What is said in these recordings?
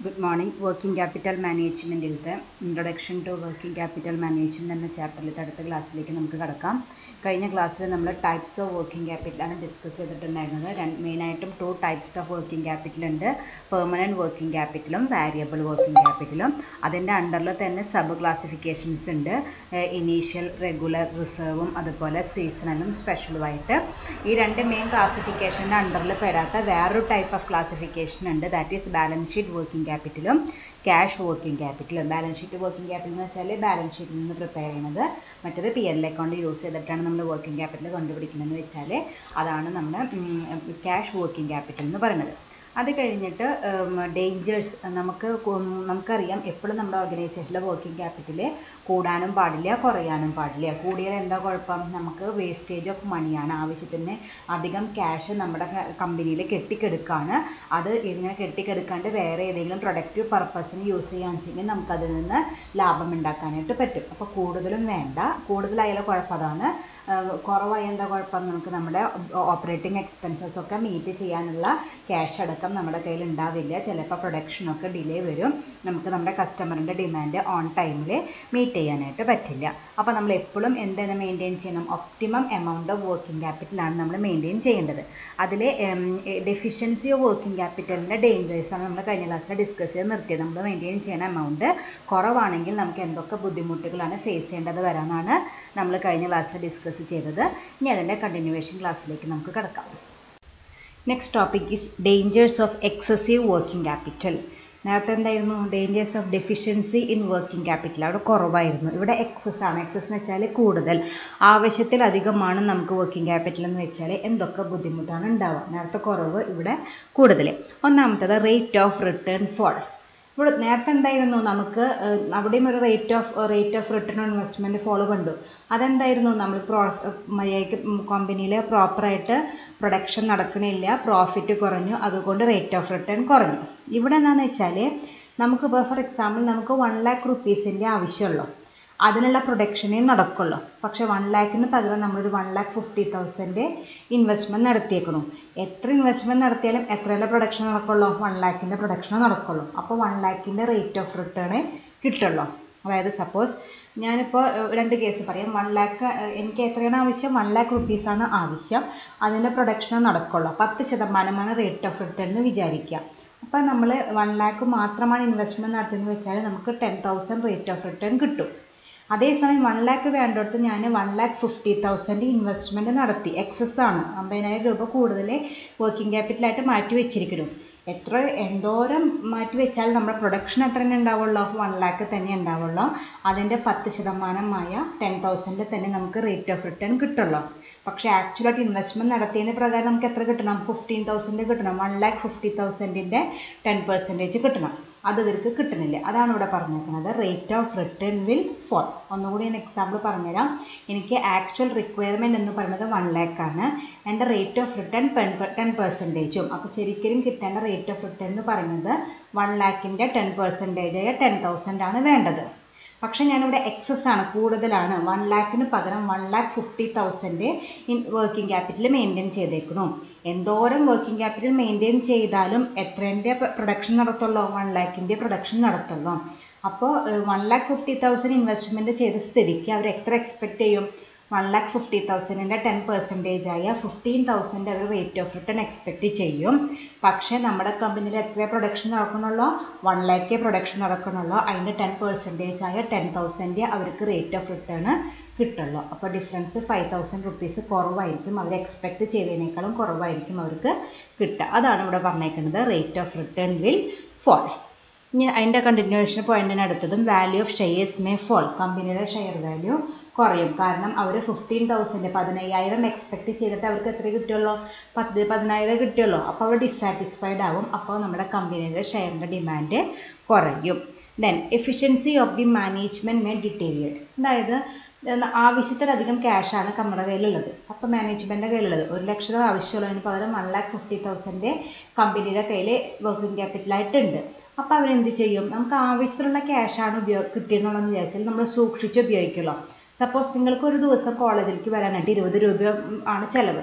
Good morning working capital മാനേജ്മെൻറ്റിലത്തെ introduction to working capital management എന്ന ചാപ്റ്ററിലത്തെ അടുത്ത ക്ലാസ്സിലേക്ക് നമുക്ക് കടക്കാം കഴിഞ്ഞ ക്ലാസ്സിൽ നമ്മൾ ടൈപ്സ് ഓഫ് വർക്കിംഗ് ക്യാപിറ്റലാണ് ഡിസ്കസ് ചെയ്തിട്ടുണ്ടായിരുന്നത് രണ്ട് മെയിനായിട്ടും two types of working capital ഉണ്ട് പെർമനൻറ്റ് വർക്കിംഗ് ക്യാപിറ്റലും വാരിയബിൾ വർക്കിംഗ് ക്യാപിറ്റലും അതിൻ്റെ അണ്ടറിൽ തന്നെ സബ് ക്ലാസിഫിക്കേഷൻസ് ഉണ്ട് ഇനീഷ്യൽ റെഗുലർ റിസർവും അതുപോലെ സീസണലും സ്പെഷ്യലുമായിട്ട് ഈ രണ്ട് മെയിൻ ക്ലാസിഫിക്കേഷൻ്റെ അണ്ടറിൽ പെടാത്ത വേറൊരു ടൈപ്പ് ഓഫ് ക്ലാസിഫിക്കേഷൻ ഉണ്ട് that is balance sheet working ക്യാപിറ്റലും ക്യാഷ് വർക്കിംഗ് ക്യാപിറ്റലും ബാലൻസ് ഷീറ്റ് വർക്കിംഗ് ക്യാപിറ്റൽ എന്ന് വെച്ചാൽ ബാലൻസ് ഷീറ്റിൽ നിന്ന് പ്രിപ്പയർ ചെയ്യുന്നത് മറ്റേത് പി എൽ അക്കൗണ്ട് യൂസ് ചെയ്തിട്ടാണ് നമ്മൾ വർക്കിംഗ് ക്യാപിറ്റൽ കണ്ടുപിടിക്കുന്നതെന്ന് വെച്ചാൽ അതാണ് നമ്മൾ ക്യാഷ് വർക്കിംഗ് ക്യാപിറ്റൽ എന്ന് പറയുന്നത് അത് കഴിഞ്ഞിട്ട് ഡേഞ്ചേഴ്സ് നമുക്ക് നമുക്കറിയാം എപ്പോഴും നമ്മുടെ ഓർഗനൈസേഷനിലെ വർക്കിംഗ് ക്യാപിറ്റൽ കൂടാനും പാടില്ല കുറയാനും പാടില്ല കൂടിയാൽ എന്താ കുഴപ്പം നമുക്ക് വേസ്റ്റേജ് ഓഫ് മണിയാണ് ആവശ്യത്തിന് അധികം ക്യാഷ് നമ്മുടെ കമ്പനിയിൽ കെട്ടിക്കെടുക്കുകയാണ് അത് ഇങ്ങനെ കെട്ടിക്കെടുക്കാണ്ട് വേറെ ഏതെങ്കിലും പ്രൊഡക്റ്റീവ് പർപ്പസിന് യൂസ് ചെയ്യുകയാണെന്നുവെച്ചെങ്കിൽ നമുക്കതിൽ നിന്ന് ലാഭം ഉണ്ടാക്കാനായിട്ട് പറ്റും അപ്പോൾ കൂടുതലും വേണ്ട കൂടുതലായാലും കുഴപ്പം അതാണ് കുറവായ എന്താ കുഴപ്പം നമുക്ക് നമ്മുടെ ഓപ്പറേറ്റിംഗ് എക്സ്പെൻസസ് ഒക്കെ മീറ്റ് ചെയ്യാനുള്ള ക്യാഷ് അടക്കം നമ്മുടെ കയ്യിൽ ഉണ്ടാവില്ല ചിലപ്പോൾ പ്രൊഡക്ഷനൊക്കെ ഡിലേ വരും നമുക്ക് നമ്മുടെ കസ്റ്റമറിൻ്റെ ഡിമാൻഡ് ഓൺ ടൈമിൽ മീറ്റ് ചെയ്യാനായിട്ട് പറ്റില്ല അപ്പോൾ നമ്മൾ എപ്പോഴും എന്താണ് മെയിൻറ്റെയിൻ ചെയ്യണം ഒപ്റ്റിമം എമൗണ്ട് ഓഫ് വർക്കിംഗ് ക്യാപിറ്റലാണ് നമ്മൾ മെയിൻറ്റെയിൻ ചെയ്യേണ്ടത് അതിൽ ഡെഫിഷ്യൻസി ഓഫ് വർക്കിംഗ് ക്യാപിറ്റലിൻ്റെ ഡേഞ്ചേഴ്സാണ് നമ്മൾ കഴിഞ്ഞ ക്ലാസ്സിൽ ഡിസ്കസ് ചെയ്ത് നിർത്തിയത് നമ്മൾ മെയിൻറ്റെയിൻ ചെയ്യുന്ന എമൗണ്ട് കുറവാണെങ്കിൽ നമുക്ക് എന്തൊക്കെ ബുദ്ധിമുട്ടുകളാണ് ഫേസ് ചെയ്യേണ്ടത് വരാമെന്നാണ് നമ്മൾ കഴിഞ്ഞ ക്ലാസ്സിൽ ഡിസ്കസ് ചെയ്തത് ഇനി അതിൻ്റെ കണ്ടിന്യൂവേഷൻ ക്ലാസ്സിലേക്ക് നമുക്ക് കിടക്കാം next topic is dangers of excessive working capital നേരത്തെ എന്തായിരുന്നു dangers of deficiency in working capital അവിടെ കുറവായിരുന്നു ഇവിടെ എക്സസ് ആണ് എക്സസ് എന്ന് വെച്ചാൽ കൂടുതൽ ആവശ്യത്തിലധികമാണ് നമുക്ക് വർക്കിംഗ് ക്യാപിറ്റൽ എന്ന് വെച്ചാൽ എന്തൊക്കെ ബുദ്ധിമുട്ടാണ് ഉണ്ടാവുക നേരത്തെ കുറവ് ഇവിടെ കൂടുതൽ ഒന്നാമത്തത് റേറ്റ് ഓഫ് റിട്ടേൺ ഫോൾ ഇവിടെ നേരത്തെ എന്തായിരുന്നു നമുക്ക് അവിടെയും ഒരു rate of rate of return on investment follow കണ്ടു അതെന്തായിരുന്നു നമ്മൾ പ്രോ മര്യാദയ്ക്ക് കമ്പനിയിൽ പ്രോപ്പറായിട്ട് പ്രൊഡക്ഷൻ നടക്കണില്ല പ്രോഫിറ്റ് കുറഞ്ഞു അതുകൊണ്ട് റേറ്റ് ഓഫ് റിട്ടേൺ കുറഞ്ഞു ഇവിടെ എന്താണെന്ന് വെച്ചാൽ നമുക്കിപ്പോൾ ഫോർ എക്സാമ്പിൾ നമുക്ക് വൺ ലാക്ക് റുപ്പീസിൻ്റെ ആവശ്യമുള്ളൂ അതിനുള്ള പ്രൊഡക്ഷനേ നടക്കുള്ളൂ പക്ഷേ വൺ ലാക്കിന് പകരം നമ്മളൊരു one lakh fifty thousand investment നടത്തിയേക്കണം എത്ര ഇൻവെസ്റ്റ്മെൻറ്റ് നടത്തിയാലും എത്രയുള്ള പ്രൊഡക്ഷൻ നടക്കുള്ളൂ വൺ ലാക്കിൻ്റെ പ്രൊഡക്ഷൻ നടക്കുള്ളൂ അപ്പോൾ വൺ ലാക്കിൻ്റെ റേറ്റ് ഓഫ് റിട്ടേണേ കിട്ടുള്ളൂ അതായത് സപ്പോസ് ഞാനിപ്പോൾ രണ്ട് കേസ് പറയാം വൺ ലാക്ക് എനിക്ക് എത്രയാണ് ആവശ്യം വൺ ലാക്ക് റുപ്പീസാണ് ആവശ്യം അതിൻ്റെ പ്രൊഡക്ഷൻ നടക്കുള്ളൂ പത്ത് ശതമാനമാണ് റേറ്റ് ഓഫ് റിട്ടേൺ എന്ന് വിചാരിക്കുക അപ്പോൾ നമ്മൾ വൺ ലാക്ക് മാത്രമാണ് ഇൻവെസ്റ്റ്മെൻറ്റ് നടത്തുന്നത് വെച്ചാൽ നമുക്ക് ten thousand rate of return കിട്ടും അതേസമയം വൺ ലാക്ക് വേണ്ടിടത്ത് ഞാൻ one lakh fifty thousand investment നടത്തി എക്സസ് ആണ് അമ്പതിനായിരം രൂപ കൂടുതൽ വർക്കിംഗ് ക്യാപിറ്റലായിട്ട് മാറ്റി വെച്ചിരിക്കുന്നു എത്ര എന്തോരം മാറ്റി വെച്ചാൽ നമ്മുടെ പ്രൊഡക്ഷൻ എത്ര തന്നെ ഉണ്ടാവുള്ളൂ വൺ ലാക്ക് തന്നെ ഉണ്ടാവുള്ളൂ അതിൻ്റെ പത്ത് ശതമാനമായ ടെൻ തൗസൻഡ് തന്നെ നമുക്ക് റേറ്റ് ഓഫ് റിട്ടേൺ കിട്ടുള്ളൂ പക്ഷേ ആക്ച്വലായിട്ട് ഇൻവെസ്റ്റ്മെൻറ്റ് നടത്തിയതിന് പ്രകാരം നമുക്ക് എത്ര കിട്ടണം ഫിഫ്റ്റീൻ തൗസൻഡ് കിട്ടണം വൺ ലാക്ക് ഫിഫ്റ്റി തൗസൻഡിൻ്റെ ടെൻ പെർസെൻറ്റേജ് കിട്ടണം അത് ഇവർക്ക് കിട്ടുന്നില്ല അതാണ് ഇവിടെ പറഞ്ഞിരിക്കുന്നത് rate of return will fall ഒന്നുകൂടി ഞാൻ എക്സാമ്പിൾ പറഞ്ഞുതരാം എനിക്ക് ആക്ച്വൽ റിക്വയർമെൻറ്റ് എന്ന് പറയുന്നത് വൺ ലാക്ക് ആണ് എൻ്റെ റേറ്റ് ഓഫ് റിട്ടേൺ ടെൻ പെർസെൻറ്റേജും അപ്പോൾ ശരിക്കും കിട്ടേണ്ട റേറ്റ് ഓഫ് റിട്ടേൺ എന്ന് പറയുന്നത് വൺ ലാക്കിൻ്റെ ടെൻ പെർസെൻറ്റേജായ ടെൻ തൗസൻഡ് ആണ് വേണ്ടത് പക്ഷേ ഞാനിവിടെ എക്സസ് ആണ് കൂടുതലാണ് വൺ ലാക്കിന് പകരം one lakh fifty thousand in working capital maintain ചെയ്തേക്കുന്നു എന്തോരം വർക്കിംഗ് ക്യാപിറ്റൽ മെയിൻറ്റെയിൻ ചെയ്താലും എത്രേൻ്റെ പ്രൊഡക്ഷൻ നടത്തുള്ളൂ വൺ ലാക്കിൻ്റെ പ്രൊഡക്ഷൻ നടത്തുള്ളൂ അപ്പോൾ one lakh fifty thousand investment ചെയ്ത സ്ഥിതിക്ക് അവർ എത്ര എക്സ്പെക്റ്റ് ചെയ്യും വൺ ലാക്ക് ഫിഫ്റ്റി തൗസൻഡിൻ്റെ ടെൻ പെർസെൻറ്റേജ് ആയ ഫിഫ്റ്റീൻ തൗസൻഡ് അവർ റേറ്റ് ഓഫ് റിട്ടേൺ എക്സ്പെക്റ്റ് ചെയ്യും പക്ഷേ നമ്മുടെ കമ്പനിയിൽ എത്ര പ്രൊഡക്ഷൻ നടക്കണുള്ളൂ വൺ ലാക്കേ പ്രൊഡക്ഷൻ നടക്കണുള്ളൂ അതിൻ്റെ ടെൻ പെർസെൻറ്റേജ് ആയ ടെൻ തൗസൻഡ് അവർക്ക് റേറ്റ് ഓഫ് റിട്ടേൺ കിട്ടുള്ളൂ അപ്പോൾ ഡിഫറൻസ് ഫൈവ് തൗസൻഡ് റുപ്പീസ് കുറവായിരിക്കും അവർ എക്സ്പെക്റ്റ് ചെയ്തതിനേക്കാളും കുറവായിരിക്കും അവർക്ക് കിട്ടുക അതാണ് ഇവിടെ പറഞ്ഞേക്കുന്നത് rate of return will fall ഇനി അതിൻ്റെ കണ്ടിന്യൂവേഷൻ പോയിന്റിന് അടുത്തതും value of shares may fall കമ്പനിയുടെ ഷെയർ വാല്യൂ കുറയും കാരണം അവർ ഫിഫ്റ്റീൻ തൗസൻഡ് പതിനയ്യായിരം എക്സ്പെക്റ്റ് ചെയ്തിട്ട് അവർക്ക് എത്ര കിട്ടുള്ളൂ പത്ത് പതിനായിരം കിട്ടുള്ളൂ അപ്പോൾ അവർ ഡിസാറ്റിസ്ഫൈഡ് ആവും അപ്പോൾ നമ്മുടെ കമ്പനിയുടെ ഷെയറിൻ്റെ ഡിമാൻഡ് കുറയും then efficiency of the management may deteriorate അതായത് ആവശ്യത്തിലധികം ക്യാഷാണ് നമ്മുടെ കയ്യിലുള്ളത് അപ്പോൾ മാനേജ്മെൻറ്റിൻ്റെ കയ്യിലുള്ളത് ഒരു ലക്ഷം ആവശ്യമുള്ളതിന് പകരം വൺ ലാക്ക് ഫിഫ്റ്റി തൗസൻഡ് കമ്പനിയുടെ കയ്യിൽ വർക്കിംഗ് ക്യാപിറ്റലായിട്ടുണ്ട് അപ്പോൾ അവരെന്ത് ചെയ്യും നമുക്ക് ആവശ്യത്തിലുള്ള ക്യാഷാണ് ഉപയോഗ കിട്ടിയെന്നുള്ളതെന്ന് വിചാരിച്ചാൽ നമ്മൾ സൂക്ഷിച്ച് ഉപയോഗിക്കുള്ളൂ സപ്പോസ് നിങ്ങൾക്ക് ഒരു ദിവസം കോളേജിലേക്ക് വരാനായിട്ട് ഇരുപത് രൂപ ആണ് ചിലവ്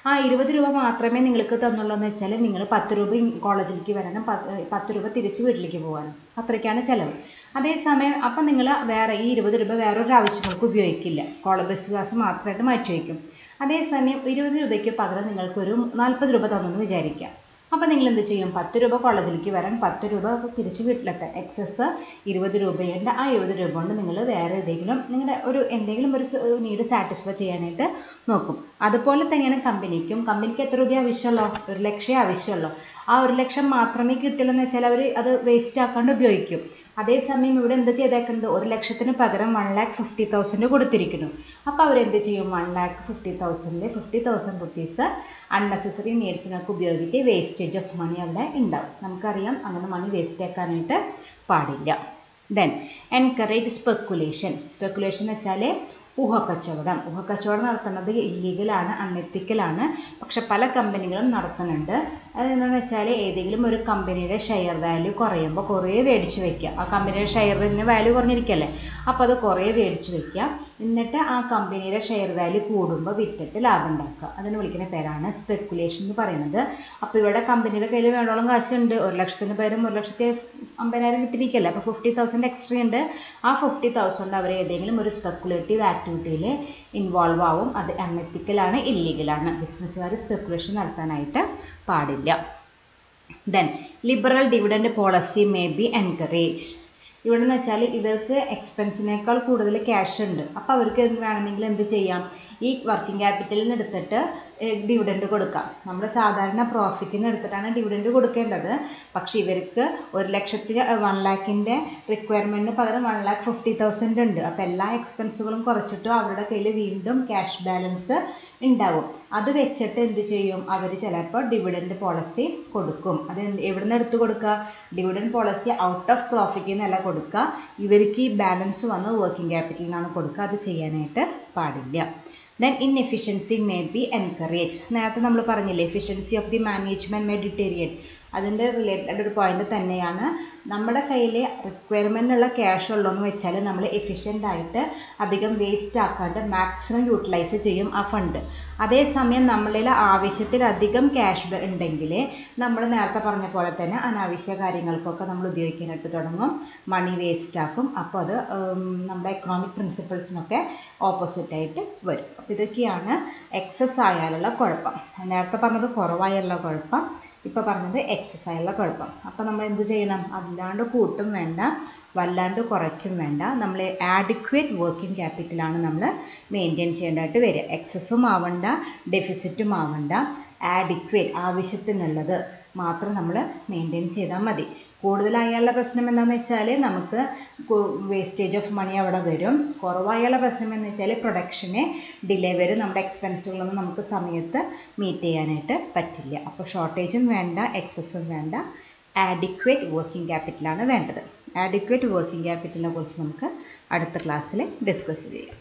ആ ഇരുപത് രൂപ മാത്രമേ നിങ്ങൾക്ക് തന്നുള്ളൂ എന്ന് വെച്ചാൽ നിങ്ങൾ പത്ത് രൂപ കോളേജിലേക്ക് വരാനും പത്ത് പത്ത് രൂപ തിരിച്ച് വീട്ടിലേക്ക് പോകാനും അത്രയ്ക്കാണ് ചിലവ് അതേസമയം അപ്പം നിങ്ങൾ വേറെ ഈ ഇരുപത് രൂപ വേറൊരു ആവശ്യങ്ങൾക്ക് ഉപയോഗിക്കില്ല കോളേജ് ബസ് കാശ് മാത്രമായിട്ട് മാറ്റി വയ്ക്കും അതേസമയം ഇരുപത് രൂപയ്ക്ക് പകരം നിങ്ങൾക്കൊരു നാൽപ്പത് രൂപ തന്നെന്ന് വിചാരിക്കുക അപ്പോൾ നിങ്ങൾ എന്ത് ചെയ്യും പത്ത് രൂപ കോളേജിലേക്ക് വരാൻ പത്ത് രൂപ തിരിച്ച് വീട്ടിലെത്താൻ എക്സസ് ഇരുപത് രൂപയുണ്ട് ആ ഇരുപത് രൂപ കൊണ്ട് നിങ്ങൾ വേറെ ഏതെങ്കിലും നിങ്ങളുടെ ഒരു എന്തെങ്കിലും ഒരു നീഡ് സാറ്റിസ്ഫൈ ചെയ്യാനായിട്ട് നോക്കും അതുപോലെ തന്നെയാണ് കമ്പനിക്കും കമ്പനിക്ക് എത്ര രൂപ ആവശ്യമുള്ളൂ ഒരു ലക്ഷം ആവശ്യമുള്ളൂ ആ ഒരു ലക്ഷം മാത്രമേ കിട്ടുള്ളൂ എന്ന് വെച്ചാൽ അവർ അത് വേസ്റ്റ് ആക്കാണ്ട് ഉപയോഗിക്കും അതേസമയം ഇവിടെ എന്ത് ചെയ്തേക്കുന്നത് ഒരു ലക്ഷത്തിന് പകരം വൺ ലാക്ക് ഫിഫ്റ്റി തൗസൻഡ് കൊടുത്തിരിക്കുന്നു അപ്പോൾ അവരെന്ത് ചെയ്യും വൺ ലാക്ക് ഫിഫ്റ്റി തൗസൻഡിൽ ഫിഫ്റ്റി തൗസൻഡ് റുപ്പീസ് അൺനെസസറി നീഡ്സിനൊക്കെ ഉപയോഗിച്ച് വേസ്റ്റേജ് ഓഫ് മണി അവിടെ ഉണ്ടാവും നമുക്കറിയാം അങ്ങനെ മണി വേസ്റ്റ് ആക്കാനായിട്ട് പാടില്ല ദെൻ എൻകറേജ് സ്പെക്കുലേഷൻ സ്പെക്കുലേഷൻ എന്ന് വെച്ചാൽ ഊഹക്കച്ചവടം ഊഹക്കച്ചവടം നടത്തുന്നത് ഇല്ലീഗലാണ് അൺഎത്തിക്കലാണ് പക്ഷെ പല കമ്പനികളും നടത്തുന്നുണ്ട് അതെന്താണെന്ന് വെച്ചാൽ ഏതെങ്കിലും ഒരു കമ്പനിയുടെ ഷെയർ വാല്യൂ കുറയുമ്പോൾ കുറേ മേടിച്ച് വെക്കുക ആ കമ്പനിയുടെ ഷെയറിന് വാല്യൂ കുറഞ്ഞിരിക്കല്ലേ അപ്പോൾ അത് കുറേ മേടിച്ച് വെക്കുക എന്നിട്ട് ആ കമ്പനിയുടെ ഷെയർ വാല്യൂ കൂടുമ്പോൾ വിറ്റിട്ട് ലാഭം ഉണ്ടാക്കുക അതിന് വിളിക്കുന്ന പേരാണ് സ്പെക്കുലേഷൻ എന്ന് പറയുന്നത് അപ്പോൾ ഇവിടെ കമ്പനിയുടെ കയ്യിൽ വേണ്ടോളം കാശുണ്ട് ഒരു ലക്ഷത്തിന് പകരം ഒരു ലക്ഷത്തി അമ്പതിനായിരം കിട്ടിയിരിക്കല്ലേ അപ്പോൾ ഫിഫ്റ്റി തൗസൻഡ് എക്സ്ട്രാ ഉണ്ട് ആ ഫിഫ്റ്റി തൗസൻഡ് അവർ ഏതെങ്കിലും ഒരു സ്പെക്കുലേറ്റീവ് ആക്ടിവിറ്റിയിൽ ഇൻവോൾവ് ആവും അത് അൺഎത്തിക്കലാണ് ഇല്ലീഗലാണ് ബിസിനസ്സുകാർ സ്പെക്കുലേഷൻ നടത്താനായിട്ട് പാടില്ല then liberal dividend policy may be encourage ഇവിടെ എന്ന് വെച്ചാൽ ഇവർക്ക് എക്സ്പെൻസിനേക്കാൾ കൂടുതൽ ക്യാഷ് ഉണ്ട് അപ്പോൾ അവർക്ക് എന്ത് വേണമെങ്കിൽ എന്ത് ചെയ്യാം ഈ വർക്കിംഗ് ക്യാപിറ്റലിൽ നിന്ന് എടുത്തിട്ട് ഡിവിഡൻഡ് കൊടുക്കാം നമ്മൾ സാധാരണ പ്രോഫിറ്റിൽ നിന്ന് എടുത്തിട്ടാണ് ഡിവിഡൻഡ് കൊടുക്കേണ്ടത് പക്ഷേ ഇവർക്ക് ഒരു ലക്ഷത്തിന് വൺ ലാക്കിൻ്റെ റിക്വയർമെൻറ്റിന് പകരം വൺ ലാക്ക് ഫിഫ്റ്റി തൗസൻഡ് ഉണ്ട് അപ്പോൾ എല്ലാ എക്സ്പെൻസുകളും കുറച്ചിട്ട് അവരുടെ കയ്യിൽ വീണ്ടും ക്യാഷ് ബാലൻസ് ഉണ്ടാവും അത് വെച്ചിട്ട് എന്ത് ചെയ്യും അവർ ചിലപ്പോൾ ഡിവിഡൻഡ് പോളിസി കൊടുക്കും അത് എവിടെ നിന്ന് എടുത്ത് കൊടുക്കുക ഡിവിഡൻഡ് പോളിസി ഔട്ട് ഓഫ് പ്രോഫിറ്റിൽ നിന്നല്ല കൊടുക്കുക ഇവർക്ക് ഈ ബാലൻസ് വന്ന് വർക്കിംഗ് ക്യാപിറ്റലിൽ നിന്നാണ് കൊടുക്കുക അത് ചെയ്യാനായിട്ട് പാടില്ല then inefficiency may be encourage നേരത്തെ നമ്മൾ പറഞ്ഞില്ലേ efficiency of the management may deteriorate അതിൻ്റെ റിലേറ്റഡ് ഒരു പോയിന്റ് തന്നെയാണ് നമ്മുടെ കയ്യിൽ റിക്വയർമെൻറ്റിനുള്ള ക്യാഷ് ഉള്ളതെന്ന് വെച്ചാൽ നമ്മൾ എഫിഷ്യൻ്റ് ആയിട്ട് അധികം വേസ്റ്റ് ആക്കാണ്ട് മാക്സിമം യൂട്ടിലൈസ് ചെയ്യും ആ ഫണ്ട് അതേസമയം നമ്മളിൽ ആവശ്യത്തിലധികം ക്യാഷ് ഉണ്ടെങ്കിൽ നമ്മൾ നേരത്തെ പറഞ്ഞ പോലെ തന്നെ അനാവശ്യ കാര്യങ്ങൾക്കൊക്കെ നമ്മൾ ഉപയോഗിക്കാനായിട്ട് തുടങ്ങും മണി വേസ്റ്റ് ആക്കും അപ്പോൾ അത് നമ്മുടെ എക്കണോമിക് പ്രിൻസിപ്പിൾസിനൊക്കെ ഓപ്പോസിറ്റായിട്ട് വരും അപ്പോൾ ഇതൊക്കെയാണ് എക്സസ് ആയാലുള്ള കുഴപ്പം നേരത്തെ പറഞ്ഞത് കുറവായുള്ള കുഴപ്പം ഇപ്പോൾ പറഞ്ഞത് എക്സസ് ആയുള്ള കുഴപ്പം അപ്പോൾ നമ്മൾ എന്ത് ചെയ്യണം അല്ലാണ്ട് കൂട്ടും വേണ്ട വല്ലാണ്ട് കുറയ്ക്കും വേണ്ട നമ്മൾ ആഡിക്വേറ്റ് വർക്കിംഗ് ക്യാപിറ്റലാണ് നമ്മൾ മെയിൻറ്റെയിൻ ചെയ്യേണ്ടതായിട്ട് വരിക എക്സസും ആവണ്ട ഡെഫിസിറ്റും ആവണ്ട ആഡിക്വേറ്റ് ആവശ്യത്തിനുള്ളത് മാത്രം നമ്മൾ മെയിൻറ്റെയിൻ ചെയ്താൽ മതി കൂടുതലായുള്ള പ്രശ്നം എന്താണെന്ന് വെച്ചാൽ നമുക്ക് വേസ്റ്റേജ് ഓഫ് മണി അവിടെ വരും കുറവായുള്ള പ്രശ്നം എന്ന് വെച്ചാൽ പ്രൊഡക്ഷന് ഡിലേ വരും നമ്മുടെ എക്സ്പെൻസുകളൊന്നും നമുക്ക് സമയത്ത് മീറ്റ് ചെയ്യാനായിട്ട് പറ്റില്ല അപ്പോൾ ഷോർട്ടേജും വേണ്ട എക്സസും വേണ്ട ആഡിക്വേറ്റ് വർക്കിംഗ് ക്യാപിറ്റലാണ് വേണ്ടത് ആഡിക്വേറ്റ് വർക്കിംഗ് ക്യാപിറ്റലിനെ കുറിച്ച് നമുക്ക് അടുത്ത ക്ലാസ്സിൽ ഡിസ്കസ് ചെയ്യാം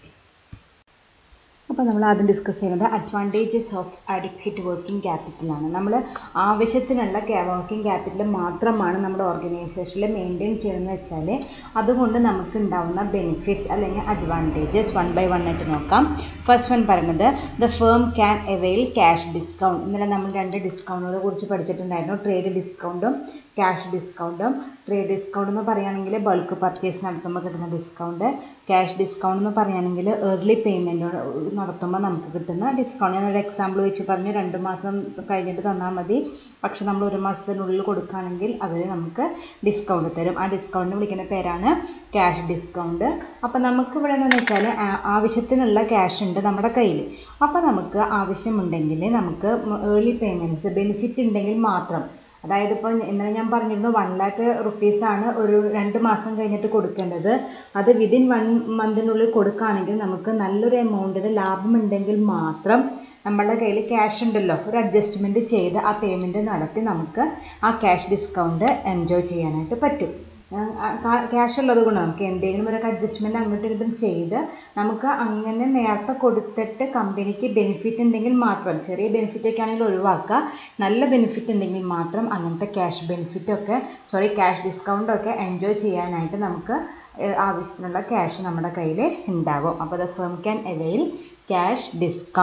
അപ്പോൾ നമ്മൾ ആദ്യം ഡിസ്കസ് ചെയ്യുന്നത് അഡ്വാൻറ്റേജസ് ഓഫ് അഡിക്വേറ്റ് വർക്കിംഗ് ക്യാപിറ്റലാണ് നമ്മൾ ആവശ്യത്തിനുള്ള വർക്കിംഗ് ക്യാപിറ്റൽ മാത്രമാണ് നമ്മുടെ ഓർഗനൈസേഷനിൽ മെയിൻറ്റെയിൻ ചെയ്യുന്നത് വെച്ചാൽ അതുകൊണ്ട് നമുക്ക് ഉണ്ടാവുന്ന ബെനിഫിറ്റ്സ് അല്ലെങ്കിൽ അഡ്വാൻറ്റേജസ് വൺ ബൈ വൺ ആയിട്ട് നോക്കാം ഫസ്റ്റ് വൺ പറയുന്നത് the firm can avail cash discount ഇന്നലെ നമ്മൾ രണ്ട് ഡിസ്കൗണ്ടുകളെ കുറിച്ച് പഠിച്ചിട്ടുണ്ടായിരുന്നു ട്രേഡ് ഡിസ്കൗണ്ടും ക്യാഷ് ഡിസ്കൗണ്ടും ട്രേഡ് ഡിസ്കൗണ്ട് എന്ന് പറയുകയാണെങ്കിൽ ബൾക്ക് പർച്ചേസ് നടത്തുമ്പോൾ കിട്ടുന്ന ഡിസ്കൗണ്ട് ക്യാഷ് ഡിസ്കൗണ്ട് എന്ന് പറയുകയാണെങ്കിൽ ഏർലി പേയ്മെൻറ്റ് നടത്തുമ്പോൾ നമുക്ക് കിട്ടുന്ന ഡിസ്കൗണ്ട് ഞാനൊരു എക്സാമ്പിൾ വെച്ച് പറഞ്ഞു രണ്ട് മാസം കഴിഞ്ഞിട്ട് തന്നാൽ മതി പക്ഷെ നമ്മൾ ഒരു മാസത്തിനുള്ളിൽ കൊടുക്കുകയാണെങ്കിൽ അവർ നമുക്ക് ഡിസ്കൗണ്ട് തരും ആ ഡിസ്കൗണ്ടിന് വിളിക്കുന്ന പേരാണ് ക്യാഷ് ഡിസ്കൗണ്ട് അപ്പോൾ നമുക്ക് ഇവിടെ എന്താണെന്ന് വെച്ചാൽ ആവശ്യത്തിനുള്ള ക്യാഷ് ഉണ്ട് നമ്മുടെ കയ്യിൽ അപ്പോൾ നമുക്ക് ആവശ്യമുണ്ടെങ്കിൽ നമുക്ക് ഏർലി പേയ്മെൻറ്റ്സ് ബെനിഫിറ്റ് ഉണ്ടെങ്കിൽ മാത്രം അതായത് ഇപ്പോൾ ഇന്നലെ ഞാൻ പറഞ്ഞിരുന്നു വൺ ലാക്ക് റുപ്പീസാണ് ഒരു രണ്ട് മാസം കഴിഞ്ഞിട്ട് കൊടുക്കേണ്ടത് അത് വിതിൻ വൺ മന്തിനുള്ളിൽ കൊടുക്കുകയാണെങ്കിൽ നമുക്ക് നല്ലൊരു എമൗണ്ടിന് ലാഭമുണ്ടെങ്കിൽ മാത്രം നമ്മളുടെ കയ്യിൽ ക്യാഷ് ഉണ്ടല്ലോ ഒരു അഡ്ജസ്റ്റ്മെൻറ്റ് ചെയ്ത് ആ പേയ്മെൻറ്റ് നടത്തി നമുക്ക് ആ ക്യാഷ് ഡിസ്കൗണ്ട് എൻജോയ് ചെയ്യാനായിട്ട് പറ്റും ക്യാഷ് ഉള്ളത് കൊണ്ട് നമുക്ക് എന്തെങ്കിലും ഒരു അഡ്ജസ്റ്റ്മെൻറ്റ് അങ്ങോട്ടും ഇങ്ങോട്ടും ചെയ്ത് നമുക്ക് അങ്ങനെ നേരത്തെ കൊടുത്തിട്ട് കമ്പനിക്ക് ബെനിഫിറ്റ് ഉണ്ടെങ്കിൽ മാത്രം ചെറിയ ബെനിഫിറ്റ് ഒക്കെ ആണെങ്കിൽ ഒഴിവാക്കുക നല്ല ബെനിഫിറ്റ് ഉണ്ടെങ്കിൽ മാത്രം അങ്ങനത്തെ ക്യാഷ് ബെനിഫിറ്റൊക്കെ സോറി ക്യാഷ് ഡിസ്കൗണ്ടൊക്കെ എൻജോയ് ചെയ്യാനായിട്ട് നമുക്ക് ആവശ്യത്തിനുള്ള ക്യാഷ് നമ്മുടെ കയ്യിൽ ഉണ്ടാവും അപ്പോൾ the firm can avail cash discount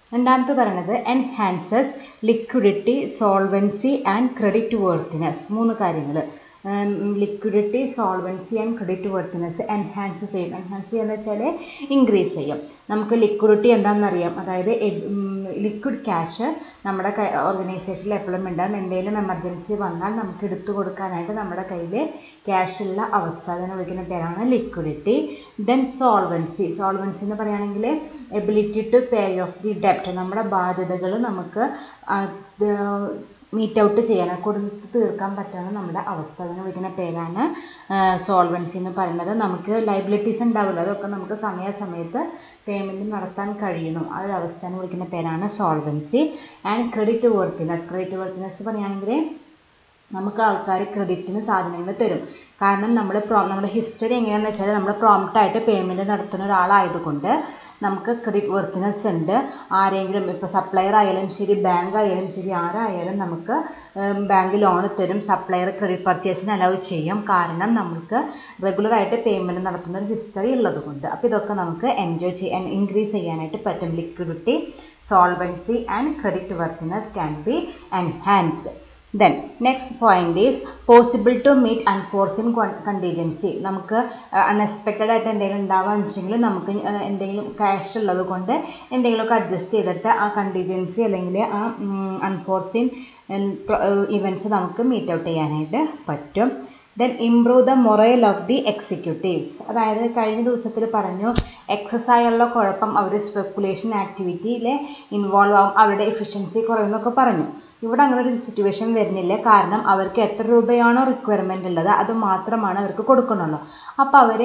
രണ്ടാമത്തെ പറയുന്നത് enhances liquidity solvency and credit worthiness മൂന്ന് കാര്യങ്ങൾ liquidity solvency and credit worthiness enhance ചെയ്യും എൻഹാൻസ് ചെയ്യുക വെച്ചാൽ ഇൻക്രീസ് ചെയ്യും നമുക്ക് ലിക്വിഡിറ്റി എന്താണെന്ന് അറിയാം അതായത് ലിക്വിഡ് ക്യാഷ് നമ്മുടെ ഓർഗനൈസേഷനിൽ എപ്പോഴും ഉണ്ടാകും എന്തെങ്കിലും എമർജൻസി വന്നാൽ നമുക്ക് എടുത്തു കൊടുക്കാനായിട്ട് നമ്മുടെ കയ്യിൽ ക്യാഷ് ഉള്ള അവസ്ഥ അതിനെ വിളിക്കുന്ന പേരാണ് ലിക്വിഡിറ്റി ദെൻ സോൾവൻസി സോൾവൻസി എന്ന് പറയുകയാണെങ്കിൽ ability to pay off the ഡെപ്റ്റ് നമ്മുടെ ബാധ്യതകൾ നമുക്ക് മീറ്റ് ഔട്ട് ചെയ്യാൻ കൊടുത്ത് തീർക്കാൻ പറ്റുന്ന നമ്മുടെ അവസ്ഥ അതിനെ വിളിക്കുന്ന പേരാണ് സോൾവൻസി എന്ന് പറയുന്നത് നമുക്ക് ലൈബിലിറ്റീസ് ഉണ്ടാവുമല്ലോ അതൊക്കെ നമുക്ക് സമയാസമയത്ത് പേയ്മെൻറ്റ് നടത്താൻ കഴിയണം ആ ഒരു അവസ്ഥയെ വിളിക്കുന്ന പേരാണ് solvency and credit worthiness credit worthiness പറയുകയാണെങ്കിൽ നമുക്ക് ആൾക്കാർ ക്രെഡിറ്റിന് സാധനങ്ങൾ തരും കാരണം നമ്മൾ പ്രോ നമ്മുടെ ഹിസ്റ്ററി എങ്ങനെയാണെന്ന് വെച്ചാൽ നമ്മൾ പ്രോംപ്റ്റായിട്ട് പേയ്മെൻറ്റ് നടത്തുന്ന ഒരാളായതുകൊണ്ട് നമുക്ക് ക്രെഡിറ്റ് വർത്തിനെസ് ഉണ്ട് ആരെങ്കിലും ഇപ്പോൾ സപ്ലയർ ആയാലും ശരി ബാങ്ക് ആയാലും ശരി ആരായാലും നമുക്ക് ബാങ്ക് ലോൺ തരും സപ്ലയർ ക്രെഡിറ്റ് പർച്ചേസിന് അലൗ ചെയ്യും കാരണം നമുക്ക് റെഗുലറായിട്ട് പേയ്മെൻറ്റ് നടത്തുന്ന ഒരു ഹിസ്റ്ററി ഉള്ളത് കൊണ്ട് അപ്പോൾ ഇതൊക്കെ നമുക്ക് എൻജോയ് ചെയ്യാൻ ഇൻക്രീസ് ചെയ്യാനായിട്ട് പറ്റും liquidity solvency and credit worthiness can be enhanced then next point is possible to meet unforeseen contingency നമുക്ക് അൺഎക്സ്പെക്റ്റഡ് ആയിട്ട് എന്തെങ്കിലും ഉണ്ടാവാന്ന് വെച്ചെങ്കിൽ നമുക്ക് എന്തെങ്കിലും ക്യാഷ് ഉള്ളത് കൊണ്ട് എന്തെങ്കിലുമൊക്കെ അഡ്ജസ്റ്റ് ചെയ്തിട്ട് ആ കണ്ടീജൻസി അല്ലെങ്കിൽ ആ അൺഫോർസിൻ ഇവൻറ്റ്സ് നമുക്ക് മീറ്റ് ഔട്ട് ചെയ്യാനായിട്ട് പറ്റും then improve the morale of the executives അതായത് കഴിഞ്ഞ ദിവസത്തിൽ പറഞ്ഞു എക്സസ് ആയുള്ള കുഴപ്പം അവർ സ്പെക്കുലേഷൻ ആക്ടിവിറ്റിയിൽ ഇൻവോൾവ് ആവും അവരുടെ എഫിഷ്യൻസി കുറയുമെന്നൊക്കെ പറഞ്ഞു ഇവിടെ അങ്ങനെ ഒരു സിറ്റുവേഷൻ വരുന്നില്ല കാരണം അവർക്ക് എത്ര രൂപയാണോ റിക്വയർമെൻ്റ് ഉള്ളത് അത് മാത്രമാണ് അവർക്ക് കൊടുക്കുന്നുള്ളൂ അപ്പോൾ അവർ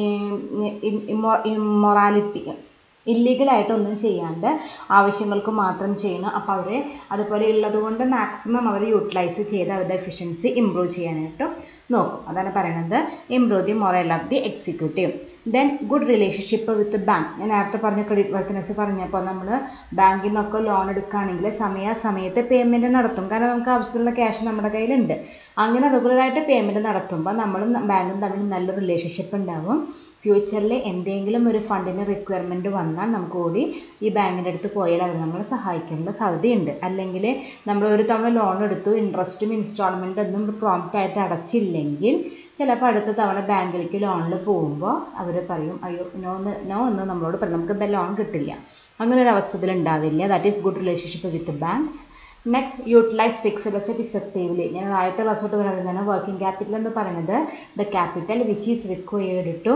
ഇമ്മൊറാലിറ്റി ഇല്ലീഗലായിട്ടൊന്നും ചെയ്യാണ്ട് ആവശ്യങ്ങൾക്ക് മാത്രം ചെയ്യുന്നു അപ്പോൾ അവർ അതുപോലെ ഉള്ളത് കൊണ്ട് മാക്സിമം അവർ യൂട്ടിലൈസ് ചെയ്ത് അവരുടെ എഫിഷ്യൻസി ഇമ്പ്രൂവ് ചെയ്യാനായിട്ട് നോക്കും അതാണ് പറയുന്നത് improve the morale of the executive then good relationship with bank ഞാൻ നേരത്തെ പറഞ്ഞ ക്രെഡിറ്റ് വർക്കിനെസ് പറഞ്ഞപ്പോൾ നമ്മൾ ബാങ്കിൽ നിന്നൊക്കെ ലോൺ എടുക്കുകയാണെങ്കിൽ സമയാസമയത്ത് പേയ്മെൻറ്റ് നടത്തും കാരണം നമുക്ക് ആവശ്യമുള്ള ക്യാഷ് നമ്മുടെ കയ്യിലുണ്ട് അങ്ങനെ റെഗുലറായിട്ട് പേയ്മെൻറ്റ് നടത്തുമ്പോൾ നമ്മളും ബാങ്കും തമ്മിൽ നല്ല റിലേഷൻഷിപ്പ് ഉണ്ടാവും ഫ്യൂച്ചറിൽ എന്തെങ്കിലും ഒരു ഫണ്ടിന് റിക്വയർമെൻറ്റ് വന്നാൽ നമുക്ക് കൂടി ഈ ബാങ്കിൻ്റെ അടുത്ത് പോയാൽ അവർ നമ്മളെ സഹായിക്കാനുള്ള സാധ്യതയുണ്ട് അല്ലെങ്കിൽ നമ്മൾ ഒരു തവണ ലോൺ എടുത്തു ഇൻട്രസ്റ്റും ഇൻസ്റ്റാൾമെൻ്റ് ഒന്നും പ്രോംപ്റ്റ് ആയിട്ട് അടച്ചില്ലെങ്കിൽ ചിലപ്പോൾ അടുത്ത തവണ ബാങ്കിലേക്ക് ലോണിൽ പോകുമ്പോൾ അവർ പറയും അയ്യോ നോ നോ എന്ന് നമ്മളോട് പറയും നമുക്ക് ലോൺ കിട്ടില്ല അങ്ങനെ ഒരു അവസ്ഥയിൽ ഉണ്ടാവില്ല that is good relationship with banks next utilise fixed asset effectively ഞാൻ ആദ്യത്തെ ക്ലാസ് തൊട്ട് പറയുന്നതാണ് വർക്കിംഗ് ക്യാപിറ്റൽ എന്ന് പറയുന്നത് the capital which is required to